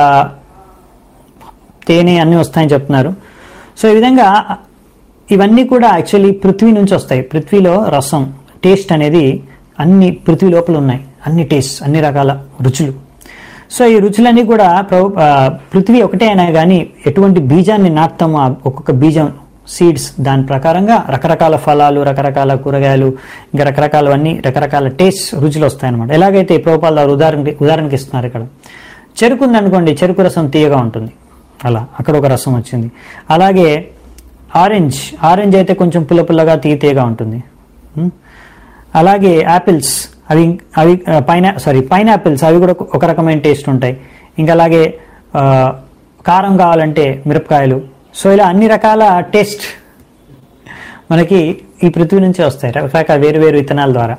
తేనె అన్నీ వస్తాయని చెప్తున్నారు సో ఈ విధంగా ఇవన్నీ కూడా యాక్చువల్లీ పృథ్వీ నుంచి వస్తాయి పృథ్వీలో రసం టేస్ట్ అనేది అన్ని పృథ్వీ లోపల ఉన్నాయి అన్ని టేస్ట్ అన్ని రకాల రుచులు సో ఈ రుచులన్నీ కూడా ప్రభు ఆ, పృథ్వీ ఒకటే అయినా కానీ ఎటువంటి బీజాన్ని నాటుతామో ఆ ఒక్కొక్క బీజం సీడ్స్ దాని ప్రకారంగా రకరకాల ఫలాలు రకరకాల కూరగాయలు ఇంకా రకరకాలవన్నీ రకరకాల టేస్ట్ రుచులు వస్తాయన్నమాట ఎలాగైతే ప్రభుపాల వారు ఉదాహరణకి ఉదాహరణకి ఇస్తున్నారు ఇక్కడ చెరుకు ఉందనుకోండి చెరుకు రసం తీయగా ఉంటుంది అలా అక్కడ ఒక రసం వచ్చింది అలాగే ఆరెంజ్ ఆరెంజ్ అయితే కొంచెం పుల్ల పుల్లగా తీయ తీయగా ఉంటుంది ఉం? అలాగే యాపిల్స్ అవి అవి పైన సారీ పైన్ యాపిల్స్ అవి కూడా ఒక రకమైన టేస్ట్ ఉంటాయి ఇంకా అలాగే ఆ, కారం కావాలంటే మిరపకాయలు సో ఇలా అన్ని రకాల టేస్ట్ మనకి ఈ పృథ్వీ నుంచే వస్తాయి రకరకాల వేరు వేరు విత్తనాల ద్వారా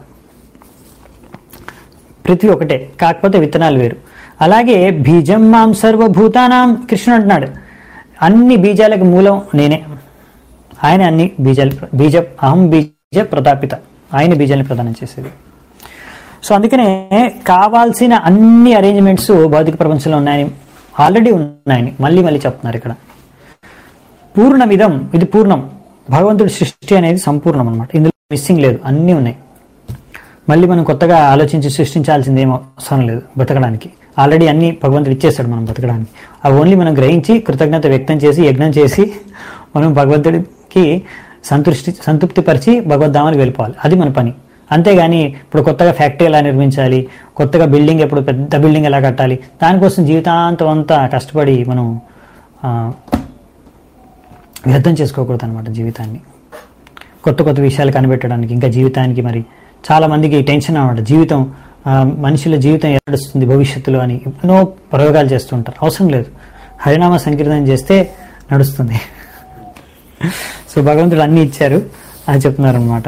పృథ్వీ ఒకటే కాకపోతే విత్తనాలు వేరు అలాగే బీజం మాం సర్వభూతానాం కృష్ణుడు అంటున్నాడు అన్ని బీజాలకు మూలం నేనే ఆయన అన్ని బీజాలు బీజ అహం బీజ ప్రతాపిత ఆయన బీజాన్ని ప్రదానం చేసేది సో అందుకనే కావాల్సిన అన్ని అరేంజ్మెంట్స్ భౌతిక ప్రపంచంలో ఉన్నాయని ఆల్రెడీ ఉన్నాయని మళ్ళీ మళ్ళీ చెప్తున్నారు ఇక్కడ పూర్ణమిదం ఇది పూర్ణం భగవంతుడి సృష్టి అనేది సంపూర్ణం అనమాట ఇందులో మిస్సింగ్ లేదు అన్నీ ఉన్నాయి మళ్ళీ మనం కొత్తగా ఆలోచించి సృష్టించాల్సింది ఏం అవసరం లేదు బతకడానికి ఆల్రెడీ అన్ని భగవంతుడు ఇచ్చేస్తాడు మనం బతకడానికి అవి ఓన్లీ మనం గ్రహించి కృతజ్ఞత వ్యక్తం చేసి యజ్ఞం చేసి మనం భగవంతుడికి సంతృష్టి సంతృప్తిపరిచి భగవద్ధామానికి వెళ్ళిపోవాలి అది మన పని అంతేగాని ఇప్పుడు కొత్తగా ఫ్యాక్టరీ ఎలా నిర్మించాలి కొత్తగా బిల్డింగ్ ఎప్పుడు పెద్ద బిల్డింగ్ ఎలా కట్టాలి దానికోసం జీవితాంతం అంతా కష్టపడి మనం ఆ, వ్యర్థం చేసుకోకూడదు అనమాట జీవితాన్ని కొత్త కొత్త విషయాలు కనిపెట్టడానికి ఇంకా జీవితానికి మరి చాలా మందికి టెన్షన్ అనమాట జీవితం ఆ, మనుషుల జీవితం ఎలా నడుస్తుంది భవిష్యత్తులో అని ఎన్నో ప్రయోగాలు చేస్తుంటారు అవసరం లేదు హరినామ సంకీర్తనం చేస్తే నడుస్తుంది సో భగవంతుడు అన్ని ఇచ్చారు అని చెప్తున్నారు అనమాట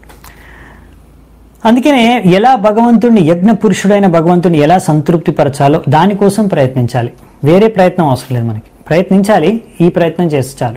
అందుకనే ఎలా భగవంతుడిని యజ్ఞ పురుషుడైన భగవంతుడిని ఎలా సంతృప్తి పరచాలో దానికోసం ప్రయత్నించాలి వేరే ప్రయత్నం అవసరం లేదు మనకి ప్రయత్నించాలి ఈ ప్రయత్నం చేస్తే చాలు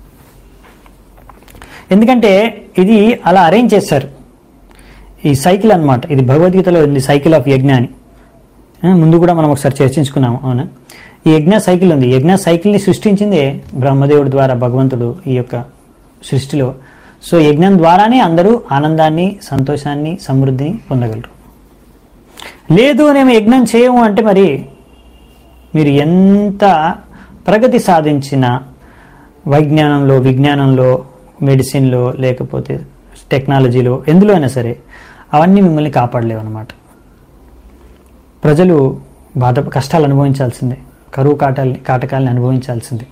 ఎందుకంటే ఇది అలా అరేంజ్ చేశారు ఈ సైకిల్ అన్నమాట ఇది భగవద్గీతలో ఉంది సైకిల్ ఆఫ్ యజ్ఞ అని ఆ, ముందు కూడా మనం ఒకసారి చర్చించుకున్నాము అవునా ఈ యజ్ఞ సైకిల్ ఉంది యజ్ఞ సైకిల్ని సృష్టించిందే బ్రహ్మదేవుడి ద్వారా భగవంతుడు ఈ యొక్క సృష్టిలో సో యజ్ఞం ద్వారానే అందరూ ఆనందాన్ని సంతోషాన్ని సమృద్ధిని పొందగలరు లేదు మేము యజ్ఞం చేయము అంటే మరి మీరు ఎంత ప్రగతి సాధించినా వైజ్ఞానంలో విజ్ఞానంలో మెడిసిన్లో లేకపోతే టెక్నాలజీలో ఎందులో అయినా సరే అవన్నీ మిమ్మల్ని కాపాడలేవు అనమాట ప్రజలు బాధ కష్టాలు అనుభవించాల్సిందే కరువు కాటాలని కాటకాలని అనుభవించాల్సిందే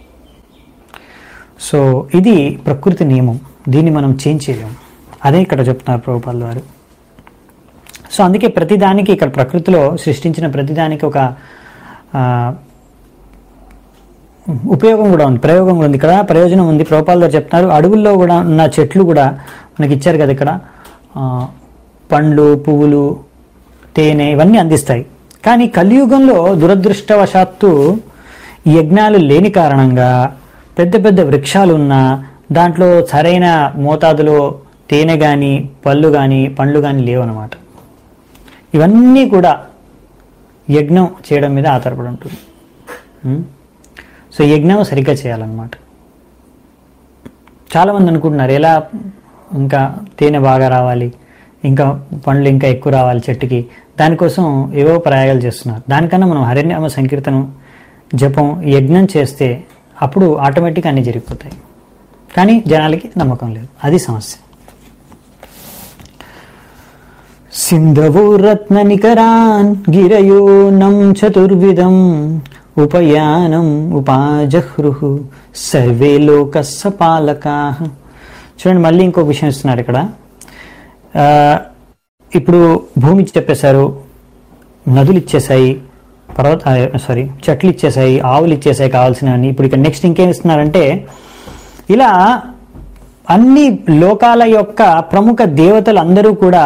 సో ఇది ప్రకృతి నియమం దీన్ని మనం చేంజ్ చేయలేము అదే ఇక్కడ చెప్తున్నారు ప్రభుపాల్ వారు సో అందుకే ప్రతిదానికి ఇక్కడ ప్రకృతిలో సృష్టించిన ప్రతిదానికి ఒక ఆ, ఉపయోగం కూడా ఉంది ప్రయోగం కూడా ఉంది ఇక్కడ ప్రయోజనం ఉంది ప్రభుపాల్ గారు చెప్తున్నారు అడవుల్లో కూడా ఉన్న చెట్లు కూడా మనకి ఇచ్చారు కదా ఇక్కడ ఆ, పండ్లు పువ్వులు తేనె ఇవన్నీ అందిస్తాయి కానీ కలియుగంలో దురదృష్టవశాత్తు ఈ యజ్ఞాలు లేని కారణంగా పెద్ద పెద్ద వృక్షాలు ఉన్నా దాంట్లో సరైన మోతాదులో తేనె కానీ పళ్ళు కానీ పండ్లు కానీ లేవన్నమాట ఇవన్నీ కూడా యజ్ఞం చేయడం మీద ఆధారపడి ఉంటుంది ఉం? సో యజ్ఞం సరిగ్గా చేయాలన్నమాట చాలామంది అనుకుంటున్నారు ఎలా ఇంకా తేనె బాగా రావాలి ఇంకా పండ్లు ఇంకా ఎక్కువ రావాలి చెట్టుకి దానికోసం ఏవో ప్రయోగాలు చేస్తున్నారు దానికన్నా మనం హరినామ సంకీర్తనం జపం యజ్ఞం చేస్తే అప్పుడు ఆటోమేటిక్ అన్నీ జరిగిపోతాయి కానీ జనాలకి నమ్మకం లేదు అది సమస్య సింధవో రత్న నికరాన్ గిరయోనం చతుర్విధం ఉపయానం ఉపాజహ్రు సర్వే లోక సపాలకా చూడండి మళ్ళీ ఇంకో విషయం ఇస్తున్నారు ఇక్కడ ఆ, ఇప్పుడు భూమి చెప్పేశారు నదులు ఇచ్చేసాయి పర్వత సారీ చెట్లు ఇచ్చేసాయి ఆవులు ఇచ్చేసాయి కావాల్సినవన్నీ ఇప్పుడు ఇక్కడ నెక్స్ట్ ఇంకేం ఇస్తున్నారంటే ఇలా అన్ని లోకాల యొక్క ప్రముఖ దేవతలు అందరూ కూడా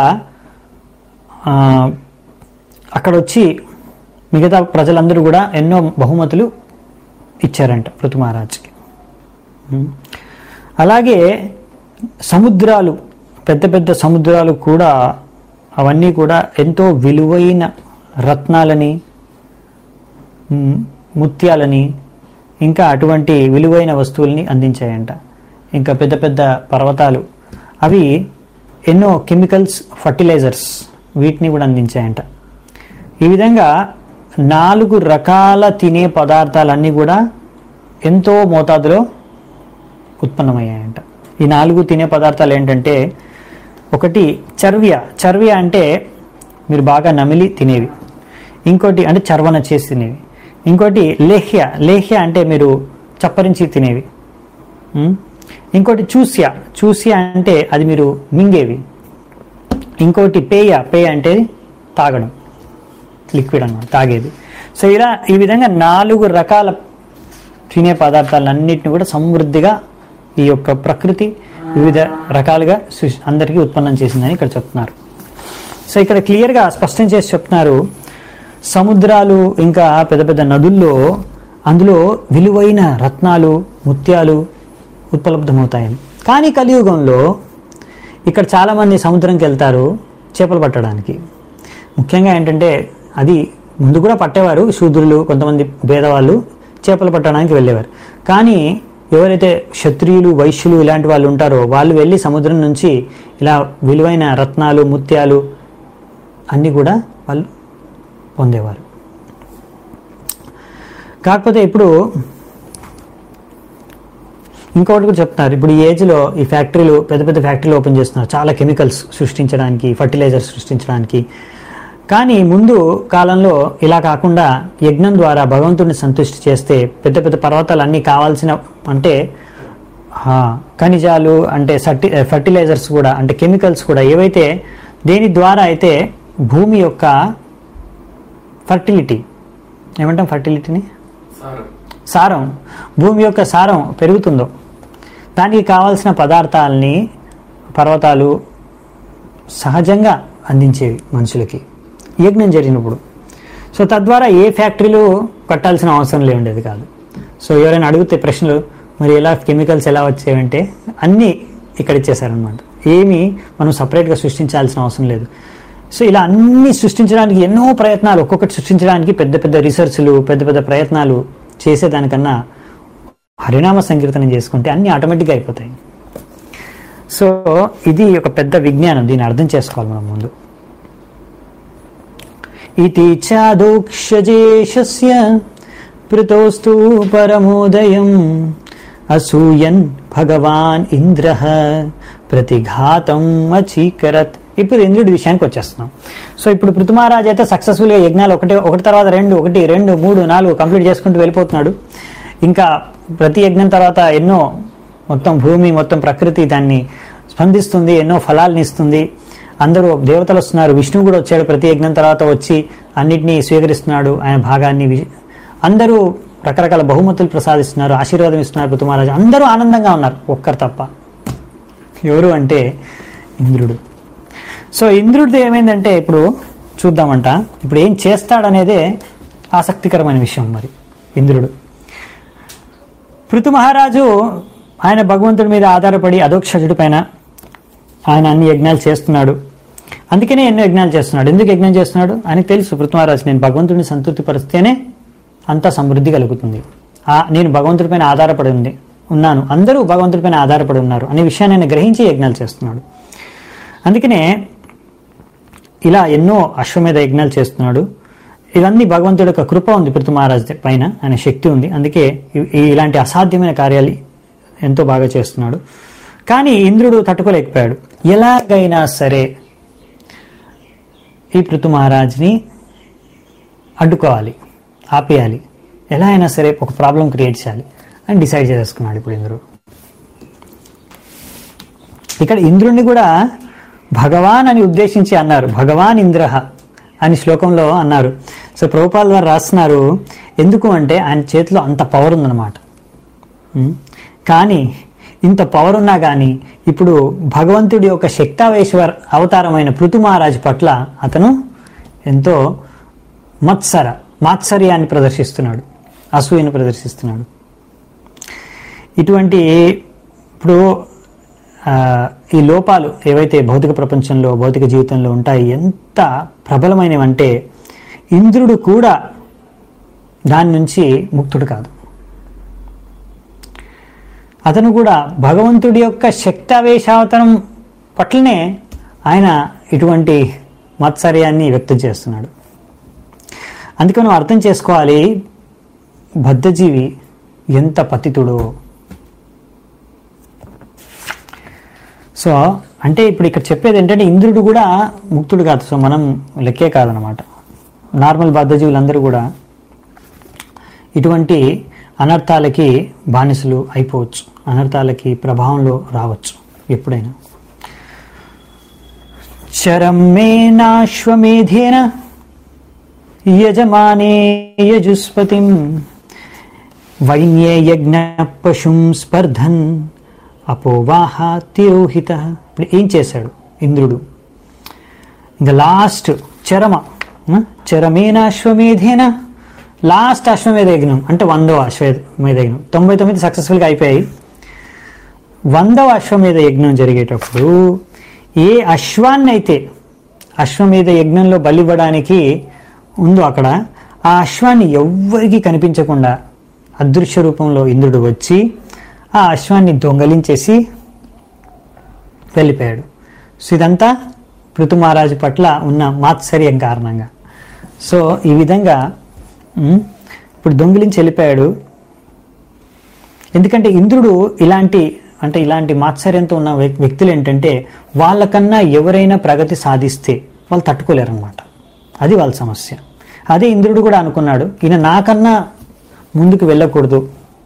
ఆ, అక్కడ వచ్చి మిగతా ప్రజలందరూ కూడా ఎన్నో బహుమతులు ఇచ్చారంట పృథు మహారాజ్కి ఉం. అలాగే సముద్రాలు పెద్ద పెద్ద సముద్రాలు కూడా అవన్నీ కూడా ఎంతో విలువైన రత్నాలని ఉం, ముత్యాలని ఇంకా అటువంటి విలువైన వస్తువుల్ని అందించాయంట ఇంకా పెద్ద పెద్ద పర్వతాలు అవి ఎన్నో కెమికల్స్ ఫర్టిలైజర్స్ వీటిని కూడా అందించాయంట ఈ విధంగా నాలుగు రకాల తినే పదార్థాలన్నీ కూడా ఎంతో మోతాదులో ఉత్పన్నమయ్యాయంట ఈ నాలుగు తినే పదార్థాలు ఏంటంటే ఒకటి చర్వ్య చర్వ్య అంటే మీరు బాగా నమిలి తినేవి ఇంకోటి అంటే చర్వన చేసి తినేవి ఇంకోటి లేహ్య లేహ్య అంటే మీరు చప్పరించి తినేవి ఉం? ఇంకోటి చూస్య చూస్య అంటే అది మీరు మింగేవి ఇంకోటి పేయ పేయ అంటే తాగడం లిక్విడ్ అన్నమాట తాగేది సో ఇలా ఈ విధంగా నాలుగు రకాల తినే పదార్థాలన్నింటిని కూడా సమృద్ధిగా ఈ యొక్క ప్రకృతి వివిధ రకాలుగా సృష్టి అందరికీ ఉత్పన్నం చేసిందని ఇక్కడ చెప్తున్నారు సో ఇక్కడ క్లియర్గా స్పష్టం చేసి చెప్తున్నారు సముద్రాలు ఇంకా పెద్ద పెద్ద నదుల్లో అందులో విలువైన రత్నాలు ముత్యాలు ఉత్పలబ్ధమవుతాయని కానీ కలియుగంలో ఇక్కడ చాలామంది సముద్రంకి వెళ్తారు చేపలు పట్టడానికి ముఖ్యంగా ఏంటంటే అది ముందు కూడా పట్టేవారు శూద్రులు కొంతమంది భేదవాళ్ళు చేపలు పట్టడానికి వెళ్ళేవారు కానీ ఎవరైతే క్షత్రియులు వైశ్యులు ఇలాంటి వాళ్ళు ఉంటారో వాళ్ళు వెళ్ళి సముద్రం నుంచి ఇలా విలువైన రత్నాలు ముత్యాలు అన్నీ కూడా వాళ్ళు పొందేవారు కాకపోతే ఇప్పుడు ఇంకొకటి కూడా చెప్తున్నారు ఇప్పుడు ఈ ఏజ్లో ఈ ఫ్యాక్టరీలు పెద్ద పెద్ద ఫ్యాక్టరీలు ఓపెన్ చేస్తున్నారు చాలా కెమికల్స్ సృష్టించడానికి ఫర్టిలైజర్స్ సృష్టించడానికి కానీ ముందు కాలంలో ఇలా కాకుండా యజ్ఞం ద్వారా భగవంతుడిని సంతుష్టి చేస్తే పెద్ద పెద్ద పర్వతాలు అన్నీ కావాల్సిన అంటే ఆ, ఖనిజాలు అంటే సర్టి ఫర్టిలైజర్స్ కూడా అంటే కెమికల్స్ కూడా ఏవైతే దేని ద్వారా అయితే భూమి యొక్క ఫర్టిలిటీ ఏమంటాం ఫర్టిలిటీని సారం సారం భూమి యొక్క సారం పెరుగుతుందో దానికి కావాల్సిన పదార్థాలని పర్వతాలు సహజంగా అందించేవి మనుషులకి యజ్ఞం జరిగినప్పుడు సో తద్వారా ఏ ఫ్యాక్టరీలు కట్టాల్సిన అవసరం లే ఉండేది కాదు సో ఎవరైనా అడిగితే ప్రశ్నలు మరి ఎలా కెమికల్స్ ఎలా వచ్చేవంటే అన్నీ ఇక్కడ ఇచ్చేసారనమాట ఏమి మనం సపరేట్గా సృష్టించాల్సిన అవసరం లేదు సో ఇలా అన్ని సృష్టించడానికి ఎన్నో ప్రయత్నాలు ఒక్కొక్కటి సృష్టించడానికి పెద్ద పెద్ద రీసెర్చ్లు పెద్ద పెద్ద ప్రయత్నాలు చేసేదానికన్నా హరినామ సంకీర్తనం చేసుకుంటే అన్ని ఆటోమేటిక్గా అయిపోతాయి సో ఇది ఒక పెద్ద విజ్ఞానం దీన్ని అర్థం చేసుకోవాలి మనం ముందు ఇది చాదోక్షజేషస్య పృతోస్తు పరమోదయం అసూయన్ భగవాన్ ఇంద్ర ప్రతిఘాతం అచీకరత్ ఇప్పుడు ఇంద్రుడి విషయానికి వచ్చేస్తున్నాం సో ఇప్పుడు పృథుమహారాజ్ అయితే సక్సెస్ఫుల్గా యజ్ఞాలు ఒకటి ఒకటి తర్వాత రెండు ఒకటి రెండు మూడు నాలుగు కంప్లీట్ చేసుకుంటూ వెళ్ళిపోతున్నాడు ఇంకా ప్రతి యజ్ఞం తర్వాత ఎన్నో మొత్తం భూమి మొత్తం ప్రకృతి దాన్ని స్పందిస్తుంది ఎన్నో ఫలాలను ఇస్తుంది అందరూ దేవతలు వస్తున్నారు విష్ణువు కూడా వచ్చాడు ప్రతి యజ్ఞం తర్వాత వచ్చి అన్నిటినీ స్వీకరిస్తున్నాడు ఆయన భాగాన్ని వి- అందరూ రకరకాల బహుమతులు ప్రసాదిస్తున్నారు ఆశీర్వాదం ఇస్తున్నారు పృథుమహారాజు అందరూ ఆనందంగా ఉన్నారు ఒక్కరు తప్ప ఎవరు అంటే ఇంద్రుడు సో ఇంద్రుడిది ఏమైందంటే ఇప్పుడు చూద్దామంట ఇప్పుడు ఏం చేస్తాడనేదే ఆసక్తికరమైన విషయం మరి ఇంద్రుడు పృథు మహారాజు ఆయన భగవంతుడి మీద ఆధారపడి అధోక్షజుడి పైన ఆయన అన్ని యజ్ఞాలు చేస్తున్నాడు అందుకనే ఎన్నో యజ్ఞాలు చేస్తున్నాడు ఎందుకు యజ్ఞం చేస్తున్నాడు ఆయనకు తెలుసు పృథు మహారాజు నేను భగవంతుడిని సంతృప్తి పరిస్తేనే అంతా సమృద్ధి కలుగుతుంది ఆ నేను భగవంతుడిపైన ఆధారపడి ఉంది ఉన్నాను అందరూ భగవంతుడిపైన ఆధారపడి ఉన్నారు అనే విషయాన్ని ఆయన గ్రహించి యజ్ఞాలు చేస్తున్నాడు అందుకనే ఇలా ఎన్నో అశ్వమేధ యజ్ఞాలు చేస్తున్నాడు ఇవన్నీ భగవంతుడి యొక్క కృప ఉంది పృథు మహారాజ్ పైన ఆయన శక్తి ఉంది అందుకే ఇ- ఈ- ఇలాంటి అసాధ్యమైన కార్యాలు ఎంతో బాగా చేస్తున్నాడు కానీ ఇంద్రుడు తట్టుకోలేకపోయాడు ఎలాగైనా సరే ఈ పృథు మహారాజ్ని అడ్డుకోవాలి ఆపేయాలి ఎలా అయినా సరే ఒక ప్రాబ్లం క్రియేట్ చేయాలి అని డిసైడ్ చేసుకున్నాడు ఇప్పుడు ఇంద్రుడు ఇక్కడ ఇంద్రుణ్ణి కూడా భగవాన్ అని ఉద్దేశించి అన్నారు భగవాన్ ఇంద్ర అని శ్లోకంలో అన్నారు సో ప్రభుపాల్ వారు రాస్తున్నారు ఎందుకు అంటే ఆయన చేతిలో అంత పవర్ ఉందన్నమాట ఉం? కానీ ఇంత పవర్ ఉన్నా కానీ ఇప్పుడు భగవంతుడి యొక్క శక్తావేశ్వర్ అవతారమైన పృథు మహారాజు పట్ల అతను ఎంతో మత్సర మాత్సర్యాన్ని ప్రదర్శిస్తున్నాడు అసూయను ప్రదర్శిస్తున్నాడు ఇటువంటి ఇప్పుడు ఆ, ఈ లోపాలు ఏవైతే భౌతిక ప్రపంచంలో భౌతిక జీవితంలో ఉంటాయి ఎంత ప్రబలమైనవంటే ఇంద్రుడు కూడా దాని నుంచి ముక్తుడు కాదు అతను కూడా భగవంతుడి యొక్క శక్తావేశావతరం పట్లనే ఆయన ఇటువంటి మత్సర్యాన్ని వ్యక్తం చేస్తున్నాడు అందుకే మనం అర్థం చేసుకోవాలి బద్ధజీవి ఎంత పతితుడో సో అంటే ఇప్పుడు ఇక్కడ చెప్పేది ఏంటంటే ఇంద్రుడు కూడా ముక్తుడు కాదు సో మనం లెక్కే కాదనమాట నార్మల్ బద్ధజీవులందరూ కూడా ఇటువంటి అనర్థాలకి బానిసలు అయిపోవచ్చు అనర్థాలకి ప్రభావంలో రావచ్చు ఎప్పుడైనా చరం మేనాశ్వమేధేన యజమానే యజుస్పతిం వైన్యే యజ్ఞ పశుం స్పర్ధన్ అపోవాహ తిరోహిత ఇప్పుడు ఏం చేశాడు ఇంద్రుడు ఇంకా లాస్ట్ చరమ ఆ? చరమేన అశ్వమేధేన లాస్ట్ అశ్వమేధ యజ్ఞం అంటే వందవ అశ్వమేధ యజ్ఞం తొంభై తొమ్మిది సక్సెస్ఫుల్గా అయిపోయాయి వందవ అశ్వమేధ యజ్ఞం జరిగేటప్పుడు ఏ అశ్వాన్ని అయితే అశ్వమేధ యజ్ఞంలో బలివ్వడానికి ఉందో అక్కడ ఆ అశ్వాన్ని ఎవ్వరికీ కనిపించకుండా అదృశ్య రూపంలో ఇంద్రుడు వచ్చి ఆ అశ్వాన్ని దొంగలించేసి వెళ్ళిపోయాడు సో ఇదంతా పృథు మహారాజు పట్ల ఉన్న మాత్సర్యం కారణంగా సో ఈ విధంగా ఉమ్, ఇప్పుడు దొంగిలించి వెళ్ళిపోయాడు ఎందుకంటే ఇంద్రుడు ఇలాంటి అంటే ఇలాంటి మాత్సర్యంతో ఉన్న వ్యక్- వ్యక్తులు ఏంటంటే వాళ్ళకన్నా ఎవరైనా ప్రగతి సాధిస్తే వాళ్ళు తట్టుకోలేరు అనమాట అది వాళ్ళ సమస్య అదే ఇంద్రుడు కూడా అనుకున్నాడు ఈయన నాకన్నా ముందుకు వెళ్ళకూడదు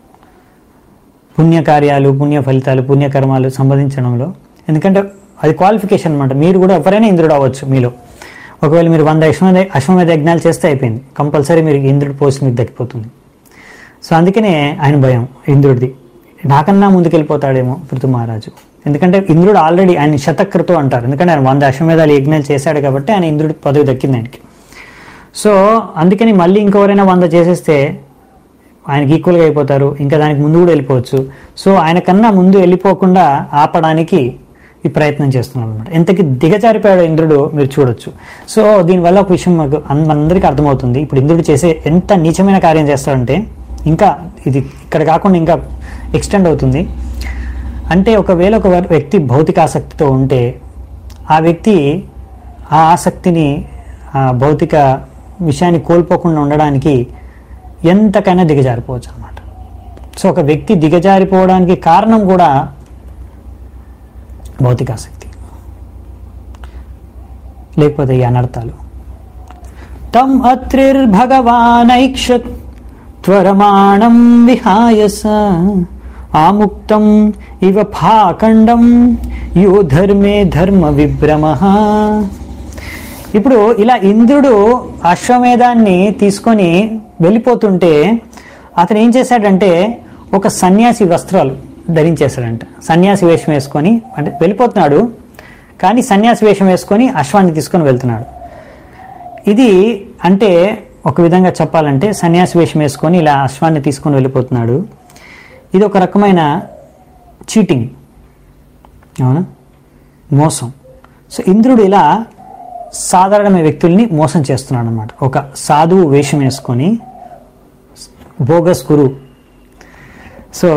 పుణ్యకార్యాలు పుణ్య ఫలితాలు పుణ్యకర్మాలు సంపాదించడంలో ఎందుకంటే అది క్వాలిఫికేషన్ అనమాట మీరు కూడా ఎవరైనా ఇంద్రుడు అవ్వచ్చు మీలో ఒకవేళ మీరు వంద అశ్వమేధ అశ్వమేధ యజ్ఞాలు చేస్తే అయిపోయింది కంపల్సరీ మీరు ఇంద్రుడి పోస్ట్ మీకు దక్కిపోతుంది సో అందుకనే ఆయన భయం ఇంద్రుడిది నాకన్నా ముందుకెళ్ళిపోతాడేమో పృథు మహారాజు ఎందుకంటే ఇంద్రుడు ఆల్రెడీ ఆయన శతకృతం అంటారు ఎందుకంటే ఆయన వంద అశ్వమేధాలు యజ్ఞాలు చేశాడు కాబట్టి ఆయన ఇంద్రుడి పదవి దక్కింది ఆయనకి సో అందుకని మళ్ళీ ఇంకెవరైనా వంద చేసేస్తే ఆయనకి ఈక్వల్గా అయిపోతారు ఇంకా దానికి ముందు కూడా వెళ్ళిపోవచ్చు సో ఆయన కన్నా ముందు వెళ్ళిపోకుండా ఆపడానికి ఈ ప్రయత్నం చేస్తున్నాడు అనమాట ఎంతకి దిగజారిపోయాడు ఇంద్రుడు మీరు చూడొచ్చు సో దీనివల్ల ఒక విషయం మాకు అన్- మనందరికీ అర్థమవుతుంది ఇప్పుడు ఇంద్రుడు చేసే ఎంత నీచమైన కార్యం చేస్తాడంటే ఇంకా ఇది ఇక్కడ కాకుండా ఇంకా ఎక్స్టెండ్ అవుతుంది అంటే ఒకవేళ ఒక వర్- వ్యక్తి భౌతిక ఆసక్తితో ఉంటే ఆ వ్యక్తి ఆ ఆసక్తిని ఆ భౌతిక విషయాన్ని కోల్పోకుండా ఉండడానికి ఎంతకైనా దిగజారిపోవచ్చు అనమాట సో ఒక వ్యక్తి దిగజారిపోవడానికి కారణం కూడా భౌతికాసక్తి లేకపోతే ఈ అనర్థాలు తం అత్రిర్భగవానైక్షత్ త్వరమాణం విహాయస ఆముక్తం ఇవ భాఖండం యో ధర్మే ధర్మ విభ్రమ ఇప్పుడు ఇలా ఇంద్రుడు అశ్వమేధాన్ని తీసుకొని వెళ్ళిపోతుంటే అతను ఏం చేశాడంటే ఒక సన్యాసి వస్త్రాలు ధరించేశాడంట సన్యాసి వేషం వేసుకొని అంటే వెళ్ళిపోతున్నాడు కానీ సన్యాసి వేషం వేసుకొని అశ్వాన్ని తీసుకొని వెళ్తున్నాడు ఇది అంటే ఒక విధంగా చెప్పాలంటే సన్యాసి వేషం వేసుకొని ఇలా అశ్వాన్ని తీసుకొని వెళ్ళిపోతున్నాడు ఇది ఒక రకమైన చీటింగ్ అవునా మోసం సో ఇంద్రుడు ఇలా సాధారణమైన వ్యక్తుల్ని మోసం చేస్తున్నాడు అనమాట ఒక సాధువు వేషం వేసుకొని బోగస్ గురు సో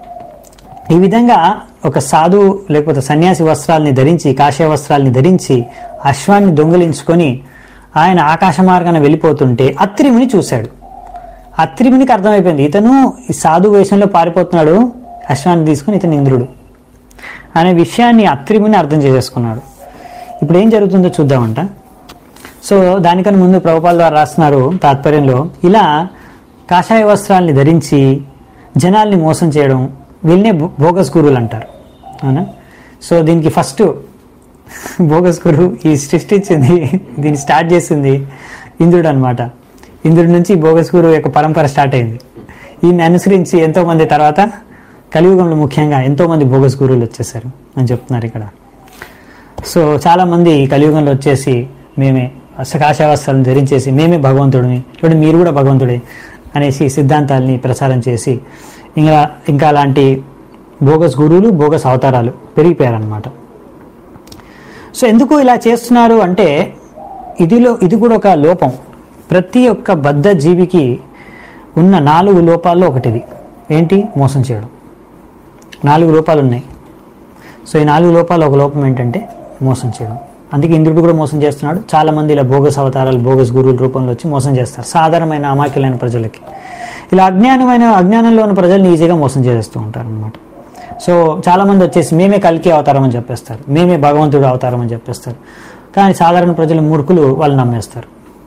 ఈ విధంగా ఒక సాధువు లేకపోతే సన్యాసి వస్త్రాలని ధరించి కాషాయ వస్త్రాలని ధరించి అశ్వాన్ని దొంగిలించుకొని ఆయన ఆకాశ మార్గాన వెళ్ళిపోతుంటే అత్రిముని చూశాడు అత్రిమునికి అర్థమైపోయింది ఇతను ఈ సాధు వేషంలో పారిపోతున్నాడు అశ్వాన్ని తీసుకుని ఇతను ఇంద్రుడు అనే విషయాన్ని అత్రిముని అర్థం చేసేసుకున్నాడు ఇప్పుడు ఏం జరుగుతుందో చూద్దామంట సో దానికన్నా ముందు ప్రభుపాల ద్వారా రాస్తున్నారు తాత్పర్యంలో ఇలా కాషాయ వస్త్రాల్ని ధరించి జనాల్ని మోసం చేయడం వీళ్ళనే బో- బోగస్ గురువులు అంటారు అవునా సో దీనికి ఫస్ట్ బోగస్ గురువు ఈ సృష్టించింది దీన్ని స్టార్ట్ చేసింది ఇంద్రుడు అనమాట ఇంద్రుడి నుంచి ఈ బోగస్ గురువు యొక్క పరంపర స్టార్ట్ అయింది ఈయన్ని అనుసరించి ఎంతో మంది తర్వాత కలియుగంలో ముఖ్యంగా ఎంతో మంది బోగస్ గురువులు వచ్చేసారు అని చెప్తున్నారు ఇక్కడ సో చాలా మంది ఈ కలియుగంలో వచ్చేసి మేమే కాషాయవస్త్రాలను ధరించేసి మేమే భగవంతుడిని చూడండి మీరు కూడా భగవంతుడే అనేసి సిద్ధాంతాల్ని ప్రచారం చేసి ఇంకా ఇంకా అలాంటి బోగస్ గురువులు బోగస్ అవతారాలు పెరిగిపోయారనమాట సో ఎందుకు ఇలా చేస్తున్నారు అంటే ఇదిలో ఇది కూడా ఒక లోపం ప్రతి ఒక్క బద్ధ జీవికి ఉన్న నాలుగు లోపాల్లో ఒకటిది ఏంటి మోసం చేయడం నాలుగు లోపాలు ఉన్నాయి సో ఈ నాలుగు లోపాలు ఒక లోపం ఏంటంటే మోసం చేయడం అందుకే ఇంద్రుడు కూడా మోసం చేస్తున్నాడు చాలా మంది ఇలా బోగస్ అవతారాలు బోగస్ గురువుల రూపంలో వచ్చి మోసం చేస్తారు సాధారణమైన అమాయకులైన ప్రజలకి ఇలా అజ్ఞానమైన అజ్ఞానంలో ఉన్న ప్రజల్ని ఈజీగా మోసం చేస్తూ ఉంటారు అనమాట సో చాలా మంది వచ్చేసి మేమే కలికి అవతారం అని చెప్పేస్తారు మేమే భగవంతుడు అవతారం అని చెప్పేస్తారు కానీ సాధారణ ప్రజలు మూర్ఖులు వాళ్ళు నమ్మేస్తారు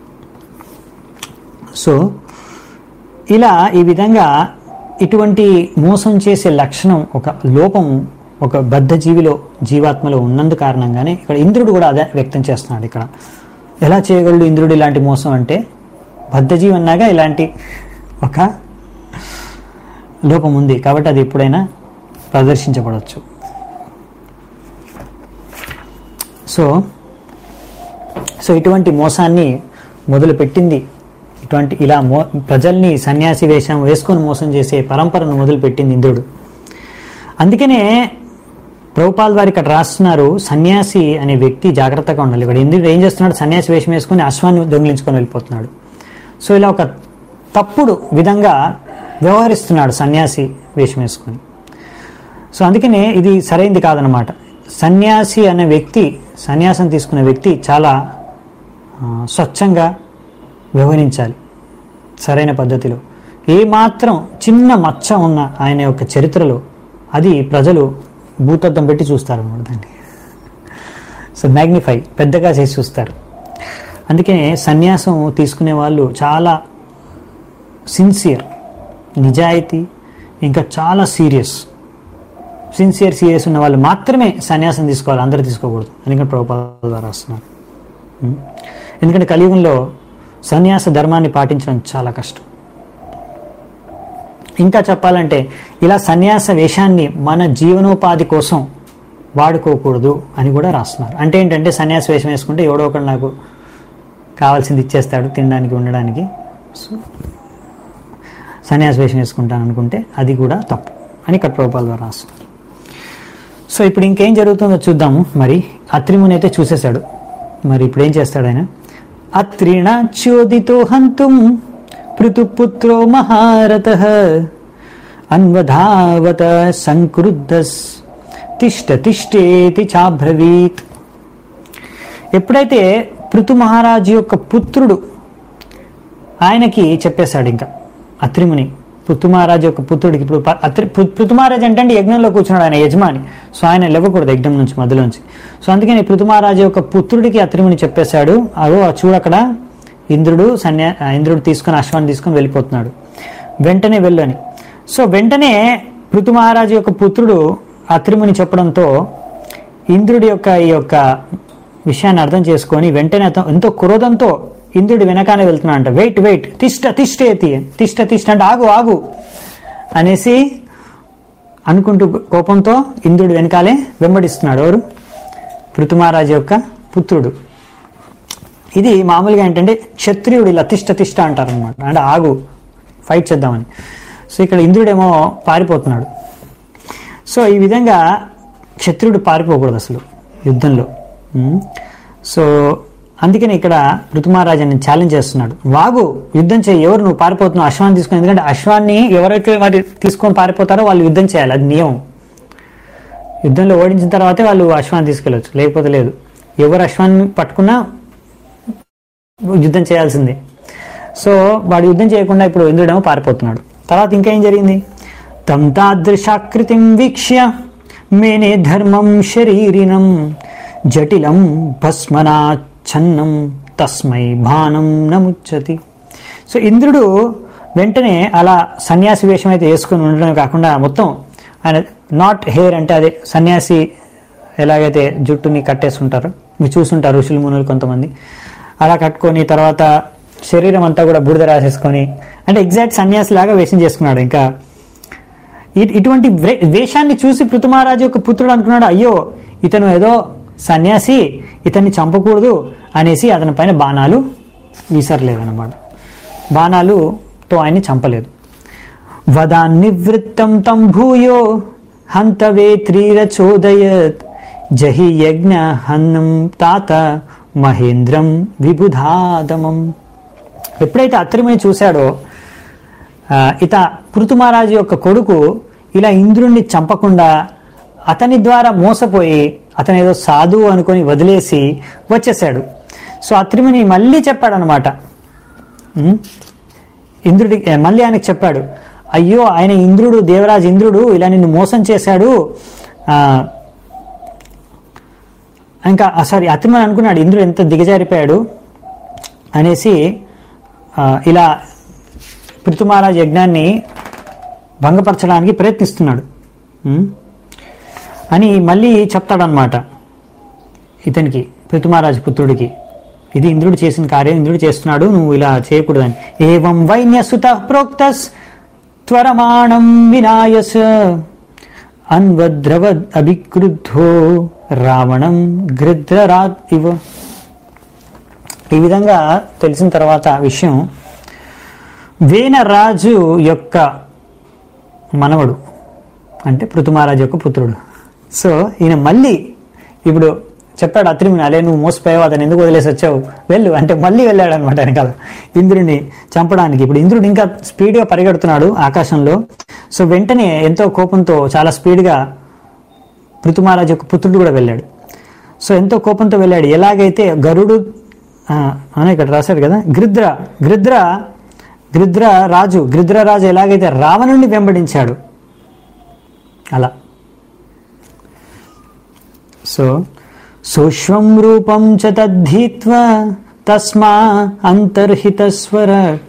సో ఇలా ఈ విధంగా ఇటువంటి మోసం చేసే లక్షణం ఒక లోపం ఒక బద్ధ జీవిలో జీవాత్మలో ఉన్నందు కారణంగానే ఇక్కడ ఇంద్రుడు కూడా అదే వ్యక్తం చేస్తున్నాడు ఇక్కడ ఎలా చేయగలడు ఇంద్రుడు ఇలాంటి మోసం అంటే బద్ధ జీవి అన్నాగా ఇలాంటి ఒక లోపం ఉంది కాబట్టి అది ఎప్పుడైనా ప్రదర్శించబడవచ్చు సో సో ఇటువంటి మోసాన్ని మొదలుపెట్టింది ఇటువంటి ఇలా మో ప్రజల్ని సన్యాసి వేషం వేసుకొని మోసం చేసే పరంపరను మొదలుపెట్టింది ఇంద్రుడు అందుకనే ప్రభుపాల్ వారు ఇక్కడ రాస్తున్నారు సన్యాసి అనే వ్యక్తి జాగ్రత్తగా ఉండాలి ఇక్కడ ఇంద్రుడు ఏం చేస్తున్నాడు సన్యాసి వేషం వేసుకొని అశ్వాన్ని దొంగిలించుకొని వెళ్ళిపోతున్నాడు సో ఇలా ఒక తప్పుడు విధంగా వ్యవహరిస్తున్నాడు సన్యాసి వేషం వేసుకొని సో అందుకనే ఇది సరైంది కాదనమాట సన్యాసి అనే వ్యక్తి సన్యాసం తీసుకునే వ్యక్తి చాలా ఆ, స్వచ్ఛంగా వ్యవహరించాలి సరైన పద్ధతిలో ఏమాత్రం చిన్న మచ్చ ఉన్న ఆయన యొక్క చరిత్రలో అది ప్రజలు భూతత్వం పెట్టి చూస్తారన్నమాట దాన్ని సో మ్యాగ్నిఫై పెద్దగా చేసి చూస్తారు అందుకే సన్యాసం తీసుకునే వాళ్ళు చాలా సిన్సియర్ నిజాయితీ ఇంకా చాలా సీరియస్ సిన్సియర్ సీరియస్ ఉన్న వాళ్ళు మాత్రమే సన్యాసం తీసుకోవాలి అందరూ తీసుకోకూడదు ఎందుకంటే ప్రభుపాద ద్వారా వస్తున్నారు ఉం? ఎందుకంటే కలియుగంలో సన్యాస ధర్మాన్ని పాటించడం చాలా కష్టం ఇంకా చెప్పాలంటే ఇలా సన్యాస వేషాన్ని మన జీవనోపాధి కోసం వాడుకోకూడదు అని కూడా రాస్తున్నారు అంటే ఏంటంటే సన్యాస వేషం వేసుకుంటే ఎవడో ఒకడు నాకు కావాల్సింది ఇచ్చేస్తాడు తినడానికి ఉండడానికి సో సన్యాస వేషం వేసుకుంటాను అనుకుంటే అది కూడా తప్పు అని ఇక్కడ ప్రభుపాల ద్వారా రాస్తున్నారు సో ఇప్పుడు ఇంకేం జరుగుతుందో చూద్దాము మరి అత్రిముని అయితే చూసేశాడు మరి ఇప్పుడు ఏం చేస్తాడు ఆయన అత్రిణ చోదితో హంతుం పృతుపుత్రో మహారథ అన్వధావత సంక్రుద్ధస్ తిష్ట తిష్టేతి చాబ్రవీత్ ఎప్పుడైతే పృథు మహారాజు యొక్క పుత్రుడు ఆయనకి చెప్పేశాడు ఇంకా అత్రిముని పృథుమహారాజు యొక్క పుత్రుడికి ఇప్పుడు ప- అత్రి పృ- పృథుమహారాజు అంటే అంటే యజ్ఞంలో కూర్చున్నాడు ఆయన యజమాని సో ఆయన లేవకూడదు యజ్ఞం నుంచి మధ్యలోంచి సో అందుకని పృథుమహారాజు యొక్క పుత్రుడికి అత్రిముని చెప్పేశాడు అగో ఆ చూడు అక్కడ ఇంద్రుడు సన్యా ఆ ఇంద్రుడు తీసుకొని అశ్వాన్ని తీసుకొని వెళ్ళిపోతున్నాడు వెంటనే వెళ్ళని సో వెంటనే పృథుమహారాజు యొక్క పుత్రుడు అత్రిముని చెప్పడంతో ఇంద్రుడి యొక్క ఈ యొక్క విషయాన్ని అర్థం చేసుకొని వెంటనే అతను ఎంతో క్రోధంతో ఇంద్రుడి వెనకానే వెళ్తున్నాడు అంట వెయిట్ వెయిట్ తిష్ట తిష్టేతి తిష్ట తిష్ట అంటే ఆగు ఆగు అనేసి అనుకుంటూ కోపంతో ఇంద్రుడి వెనకాలే వెంబడిస్తున్నాడు ఎవరు పృథుమహారాజు యొక్క పుత్రుడు ఇది మామూలుగా ఏంటంటే క్షత్రియుడు ఇలా తిష్ట తిష్ట అంటారు అనమాట అంటే ఆగు ఫైట్ చేద్దామని సో ఇక్కడ ఇంద్రుడేమో పారిపోతున్నాడు సో ఈ విధంగా క్షత్రియుడు పారిపోకూడదు అసలు యుద్ధంలో ఉమ్. సో అందుకని ఇక్కడ ఋతుమహారాజాన్ని ఛాలెంజ్ చేస్తున్నాడు వాగు యుద్ధం చేయి ఎవరు నువ్వు పారిపోతున్నావు అశ్వాన్ని తీసుకుని ఎందుకంటే అశ్వాన్ని ఎవరైతే మరి తీసుకొని పారిపోతారో వాళ్ళు యుద్ధం చేయాలి అది నియమం యుద్ధంలో ఓడించిన తర్వాతే వాళ్ళు అశ్వాన్ని తీసుకెళ్ళచ్చు లేకపోతే లేదు ఎవరు అశ్వాన్ని పట్టుకున్నా యుద్ధం చేయాల్సిందే సో వాడు యుద్ధం చేయకుండా ఇప్పుడు ఇంద్రుడేమో పారిపోతున్నాడు తర్వాత ఇంకా ఏం జరిగింది తం తాదృశాకృతిం వీక్ష్య మేనే ధర్మం శరీరినం జటిలం భస్మనా ఛన్నం తస్మై భానం నముచ్చతి సో ఇంద్రుడు వెంటనే అలా సన్యాసి వేషం అయితే వేసుకుని ఉండడమే కాకుండా మొత్తం ఆయన నాట్ హెయిర్ అంటే అదే సన్యాసి ఎలాగైతే జుట్టుని కట్టేస్తుంటారో మీరు చూస్తుంటారు ఋషులు మునులు కొంతమంది అలా కట్టుకొని తర్వాత శరీరం అంతా కూడా బూడిద రాసేసుకొని అంటే ఎగ్జాక్ట్ సన్యాసి లాగా వేషం చేసుకున్నాడు ఇంకా ఇ- ఇటువంటి వే- వేషాన్ని చూసి పృథుమహారాజు యొక్క పుత్రుడు అనుకున్నాడు అయ్యో ఇతను ఏదో సన్యాసి ఇతన్ని చంపకూడదు అనేసి అతని పైన బాణాలు విసరలేదన్నమాట బాణాలుతో ఆయన్ని చంపలేదు వదాన్నివృత్తం తం భూయో హంతవే త్రీరచోదయత్ జహి యజ్ఞ హన్నం తాత మహేంద్రం విబుధాదమం ఎప్పుడైతే అత్రిమని చూశాడో ఆ, ఇత పృథుమహారాజు యొక్క కొడుకు ఇలా ఇంద్రుణ్ణి చంపకుండా అతని ద్వారా మోసపోయి అతను ఏదో సాధువు అనుకొని వదిలేసి వచ్చేసాడు సో అత్రిమని మళ్ళీ చెప్పాడు అనమాట ఇంద్రుడి ఏ, మళ్ళీ ఆయనకు చెప్పాడు అయ్యో ఆయన ఇంద్రుడు దేవరాజు ఇంద్రుడు ఇలా నిన్ను మోసం చేశాడు ఆ, ఇంకా సారీ అత్రిమని అనుకున్నాడు ఇంద్రుడు ఎంత దిగజారిపోయాడు అనేసి ఆ, ఇలా పృథుమహారాజ్ యజ్ఞాన్ని భంగపరచడానికి ప్రయత్నిస్తున్నాడు ఉమ్. అని మళ్ళీ చెప్తాడనమాట ఇతనికి పృథుమహారాజు పుత్రుడికి ఇది ఇంద్రుడు చేసిన కార్యం ఇంద్రుడు చేస్తున్నాడు నువ్వు ఇలా చేయకూడదని ఏవం వైన్యసుత ప్రోక్తస్ త్వరమాణం వినాయస అన్వద్రవద్ అభిక్రుద్ధో రావణం గృధ్రరాత్ ఇవ ఈ విధంగా తెలిసిన తర్వాత విషయం వేనరాజు యొక్క మనవడు అంటే పృథుమహారాజు యొక్క పుత్రుడు సో ఈయన మళ్ళీ ఇప్పుడు చెప్పాడు అత్రిముని అలే నువ్వు మోసపోయావు అతను ఎందుకు వదిలేసి వచ్చావు వెళ్ళు అంటే మళ్ళీ వెళ్ళాడు అనమాట వెనకాల ఇంద్రుడిని చంపడానికి ఇప్పుడు ఇంద్రుడు ఇంకా స్పీడ్గా పరిగెడుతున్నాడు ఆకాశంలో సో వెంటనే ఎంతో కోపంతో చాలా స్పీడ్గా పృథుమహారాజు యొక్క పుత్రుడు కూడా వెళ్ళాడు సో ఎంతో కోపంతో వెళ్ళాడు ఎలాగైతే గరుడు ఆ, అని ఇక్కడ రాశారు కదా గృద్ర గృద్ర గృద్ర రాజు గృద్ర రాజు ఎలాగైతే రావణుని వెంబడించాడు అలా సో సూక్ష్మం రూపం చ తద్ధీత్వా తస్మా అంతర్హితస్వర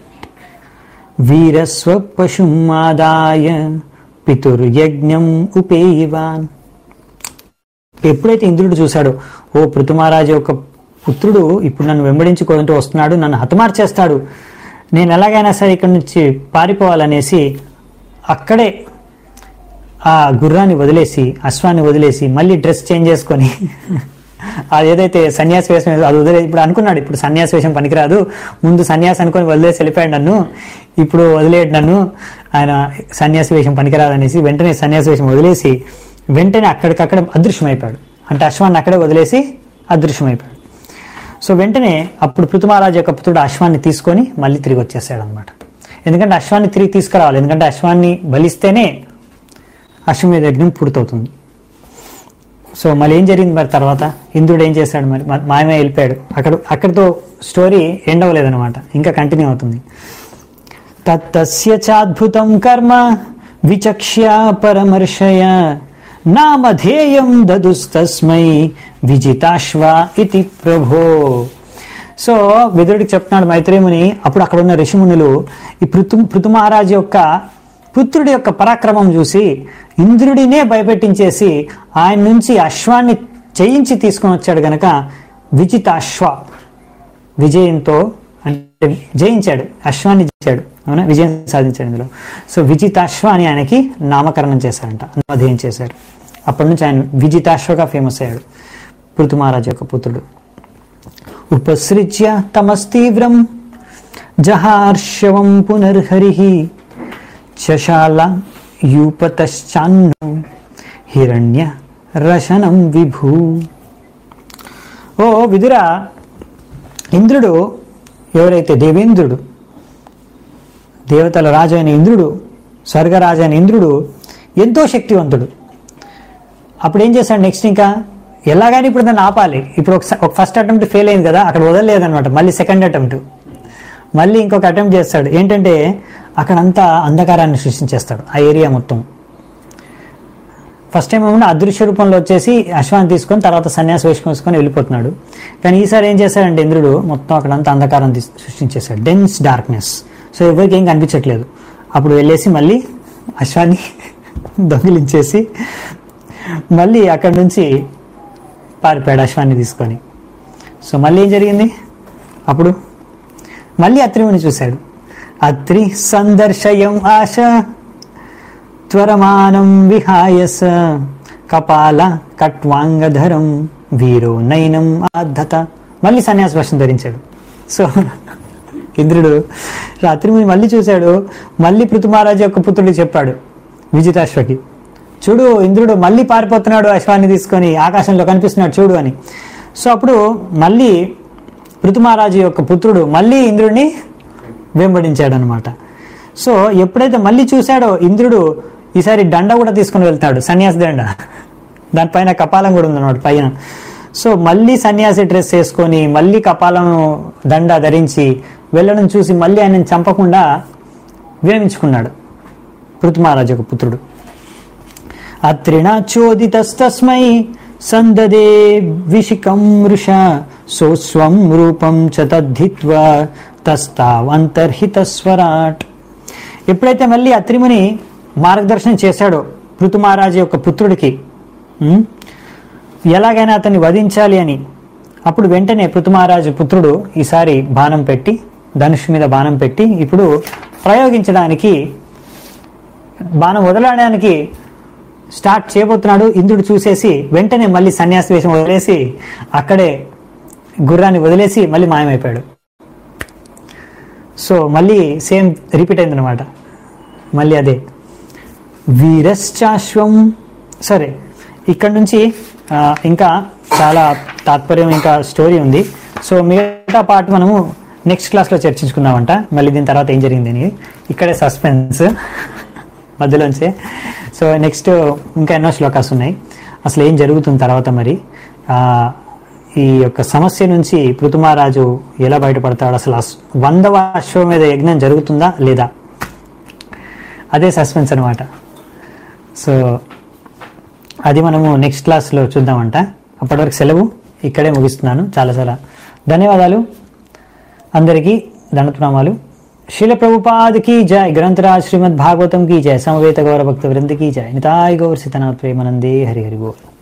వీరస్వ పశుమాదాయ పితుర్యజ్ఞం ఉపేయివాన్ ఎప్పుడైతే ఇంద్రుడు చూశాడో ఓ పృథుమహారాజు యొక్క పుత్రుడు ఇప్పుడు నన్ను వెంబడించుకుంటూ వస్తున్నాడు నన్ను హతమార్చేస్తాడు నేను ఎలాగైనా సరే ఇక్కడి నుంచి పారిపోవాలనేసి అక్కడే ఆ గుర్రాన్ని వదిలేసి అశ్వాన్ని వదిలేసి మళ్ళీ డ్రెస్ చేంజ్ చేసుకొని అది ఏదైతే సన్యాసి వేషం వేసో అది వదిలే ఇప్పుడు అనుకున్నాడు ఇప్పుడు సన్యాసి వేషం పనికిరాదు ముందు సన్యాసి అనుకొని వదిలేసి వెళ్ళిపోయాడు నన్ను ఇప్పుడు వదిలేడు నన్ను ఆయన సన్యాసి వేషం పనికిరాదు అనేసి వెంటనే సన్యాసి వేషం వదిలేసి వెంటనే అక్కడికక్కడ అదృశ్యమైపోయాడు అంటే అశ్వాన్ని అక్కడే వదిలేసి అదృశ్యమైపోయాడు సో వెంటనే అప్పుడు పృథుమహారాజు యొక్క పుత్రుడు అశ్వాన్ని తీసుకొని మళ్ళీ తిరిగి వచ్చేసాడు అనమాట ఎందుకంటే అశ్వాన్ని తిరిగి తీసుకురావాలి ఎందుకంటే అశ్వాన్ని బలిస్తేనే అశ్వమేధ యజ్ఞం పూర్తవుతుంది సో మళ్ళీ ఏం జరిగింది మరి తర్వాత ఇంద్రుడు ఏం చేశాడు మరి మా- మాయమే వెళ్ళిపోయాడు అక్కడ అక్కడితో స్టోరీ ఎండ్ అవ్వలేదన్నమాట ఇంకా కంటిన్యూ అవుతుంది తత్తస్య చాద్భుతం కర్మ విచక్ష్య పరమర్శయ నామధేయం దదుస్తస్మై విజితాశ్వ ఇతి ప్రభో సో విదురుడికి చెప్తున్నాడు మైత్రేముని అప్పుడు అక్కడ ఉన్న ఋషిమునులు ఈ పృథు పృథు మహారాజు యొక్క పుత్రుడి యొక్క పరాక్రమం చూసి ఇంద్రుడినే భయపెట్టించేసి ఆయన నుంచి అశ్వాన్ని చేయించి తీసుకొని వచ్చాడు గనక విజిత అశ్వ విజయంతో అంటే జయించాడు అశ్వాన్ని జయించాడు అవునా విజయం సాధించాడు ఇందులో సో విజితాశ్వ అని ఆయనకి నామకరణం చేశారంట నామధేయం చేశారు అప్పటి నుంచి ఆయన విజితాశ్వగా ఫేమస్ అయ్యాడు పృథు మహారాజు యొక్క పుత్రుడు ఉపసృజ్య తమస్తీవ్రం జహార్షవం పునర్హరి చశాల యూపతశ్చాన్ను హిరణ్య రశనం విభూ ఓ విదుర ఇంద్రుడు ఎవరైతే దేవేంద్రుడు దేవతల రాజు అయిన ఇంద్రుడు స్వర్గరాజు అయిన ఇంద్రుడు ఎంతో శక్తివంతుడు అప్పుడు ఏం చేశాడు నెక్స్ట్ ఇంకా ఎలాగైనా ఇప్పుడు దాన్ని ఆపాలి ఇప్పుడు ఒక ఒక ఫస్ట్ అటెంప్ట్ ఫెయిల్ అయింది కదా అక్కడ వదలలేదన్నమాట మళ్ళీ సెకండ్ అటెంప్ట్ మళ్ళీ ఇంకొక అటెంప్ట్ చేస్తాడు ఏంటంటే అక్కడంతా అంధకారాన్ని సృష్టించేస్తాడు ఆ ఏరియా మొత్తం ఫస్ట్ టైం ఏమన్నా అదృశ్య రూపంలో వచ్చేసి అశ్వాన్ని తీసుకొని తర్వాత సన్యాస వేషం వేసుకొని వెళ్ళిపోతున్నాడు కానీ ఈసారి ఏం చేశాడంటే ఇంద్రుడు మొత్తం అక్కడంతా అంధకారం తీస్- సృష్టించేశాడు డెన్స్ డార్క్నెస్ సో ఎవరికి ఏం కనిపించట్లేదు అప్పుడు వెళ్ళేసి మళ్ళీ అశ్వాన్ని దొంగిలించేసి మళ్ళీ అక్కడి నుంచి పారిపోయాడు అశ్వాన్ని తీసుకొని సో మళ్ళీ ఏం జరిగింది అప్పుడు మళ్ళీ అత్రిముని చూశాడు అత్రి సందర్శయం ఆశ త్వరమానం విహాయస కపాల కట్వాంగధరం వీరో నైనం ఆద్ధత మళ్ళీ సన్యాస వస్త్రం ధరించాడు సో ఇంద్రుడు రాత్రిముని మళ్ళీ చూశాడు మళ్ళీ పృథు మహారాజు యొక్క పుత్రుడు చెప్పాడు విజితాశ్వకి చూడు ఇంద్రుడు మళ్ళీ పారిపోతున్నాడు అశ్వాన్ని తీసుకొని ఆకాశంలో కనిపిస్తున్నాడు చూడు అని సో అప్పుడు మళ్ళీ పృథు మహారాజు యొక్క పుత్రుడు మళ్ళీ ఇంద్రుడిని వెంబడించాడు అనమాట సో ఎప్పుడైతే మళ్ళీ చూశాడో ఇంద్రుడు ఈసారి దండ కూడా తీసుకుని వెళ్తాడు సన్యాసి దండ దానిపైన కపాలం కూడా ఉందన్నమాట పైన సో మళ్ళీ సన్యాసి డ్రెస్ వేసుకొని మళ్ళీ కపాలం దండ ధరించి వెళ్ళడం చూసి మళ్ళీ ఆయనను చంపకుండా విరమించుకున్నాడు పృథు మహారాజు యొక్క పుత్రుడు అత్రిణాచోదితస్తస్మై సందదే విషికం వృష సోస్వం రూపం చ తద్ధిత్వా తస్తావంతర్హితస్వరాట్ ఎప్పుడైతే మళ్ళీ అత్రిముని మార్గదర్శనం చేశాడో పృథు మహారాజు యొక్క పుత్రుడికి ఉం? ఎలాగైనా అతన్ని వధించాలి అని అప్పుడు వెంటనే పృథు మహారాజు పుత్రుడు ఈసారి బాణం పెట్టి ధనుషు మీద బాణం పెట్టి ఇప్పుడు ప్రయోగించడానికి బాణం వదలడానికి స్టార్ట్ చేయబోతున్నాడు ఇంద్రుడు చూసేసి వెంటనే మళ్ళీ సన్యాసి వేషం వదిలేసి అక్కడే గుర్రాన్ని వదిలేసి మళ్ళీ మాయమైపోయాడు సో మళ్ళీ సేమ్ రిపీట్ అయిందనమాట మళ్ళీ అదే వీరశ్చాశ్వం సరే ఇక్కడ నుంచి ఆ, ఇంకా చాలా తాత్పర్యం ఇంకా స్టోరీ ఉంది సో మిగతా పార్ట్ మనము నెక్స్ట్ క్లాస్లో చర్చించుకుందామంట మళ్ళీ దీని తర్వాత ఏం జరిగింది అని ఇక్కడే సస్పెన్స్ మధ్యలోంచే సో నెక్స్ట్ ఇంకా ఎన్నో శ్లోకాస్ ఉన్నాయి అసలు ఏం జరుగుతుంది తర్వాత మరి ఆ, ఈ యొక్క సమస్య నుంచి పృథుమహారాజు ఎలా బయటపడతాడు అసలు అస్- వందవ అశ్వమేధ యజ్ఞం జరుగుతుందా లేదా అదే సస్పెన్స్ అనమాట సో అది మనము నెక్స్ట్ క్లాస్లో చూద్దామంట అప్పటివరకు సెలవు ఇక్కడే ముగిస్తున్నాను చాలా చాలా ధన్యవాదాలు అందరికీ దండప్రణామాలు శిల ప్రభుపాద్ की जय ग्रंथराज श्रीमद् भागवतम की जय समवेत गौर भक्त वृंद की जय निताय गौर सीतनाथ प्रेमानंदे हरि हरि बोल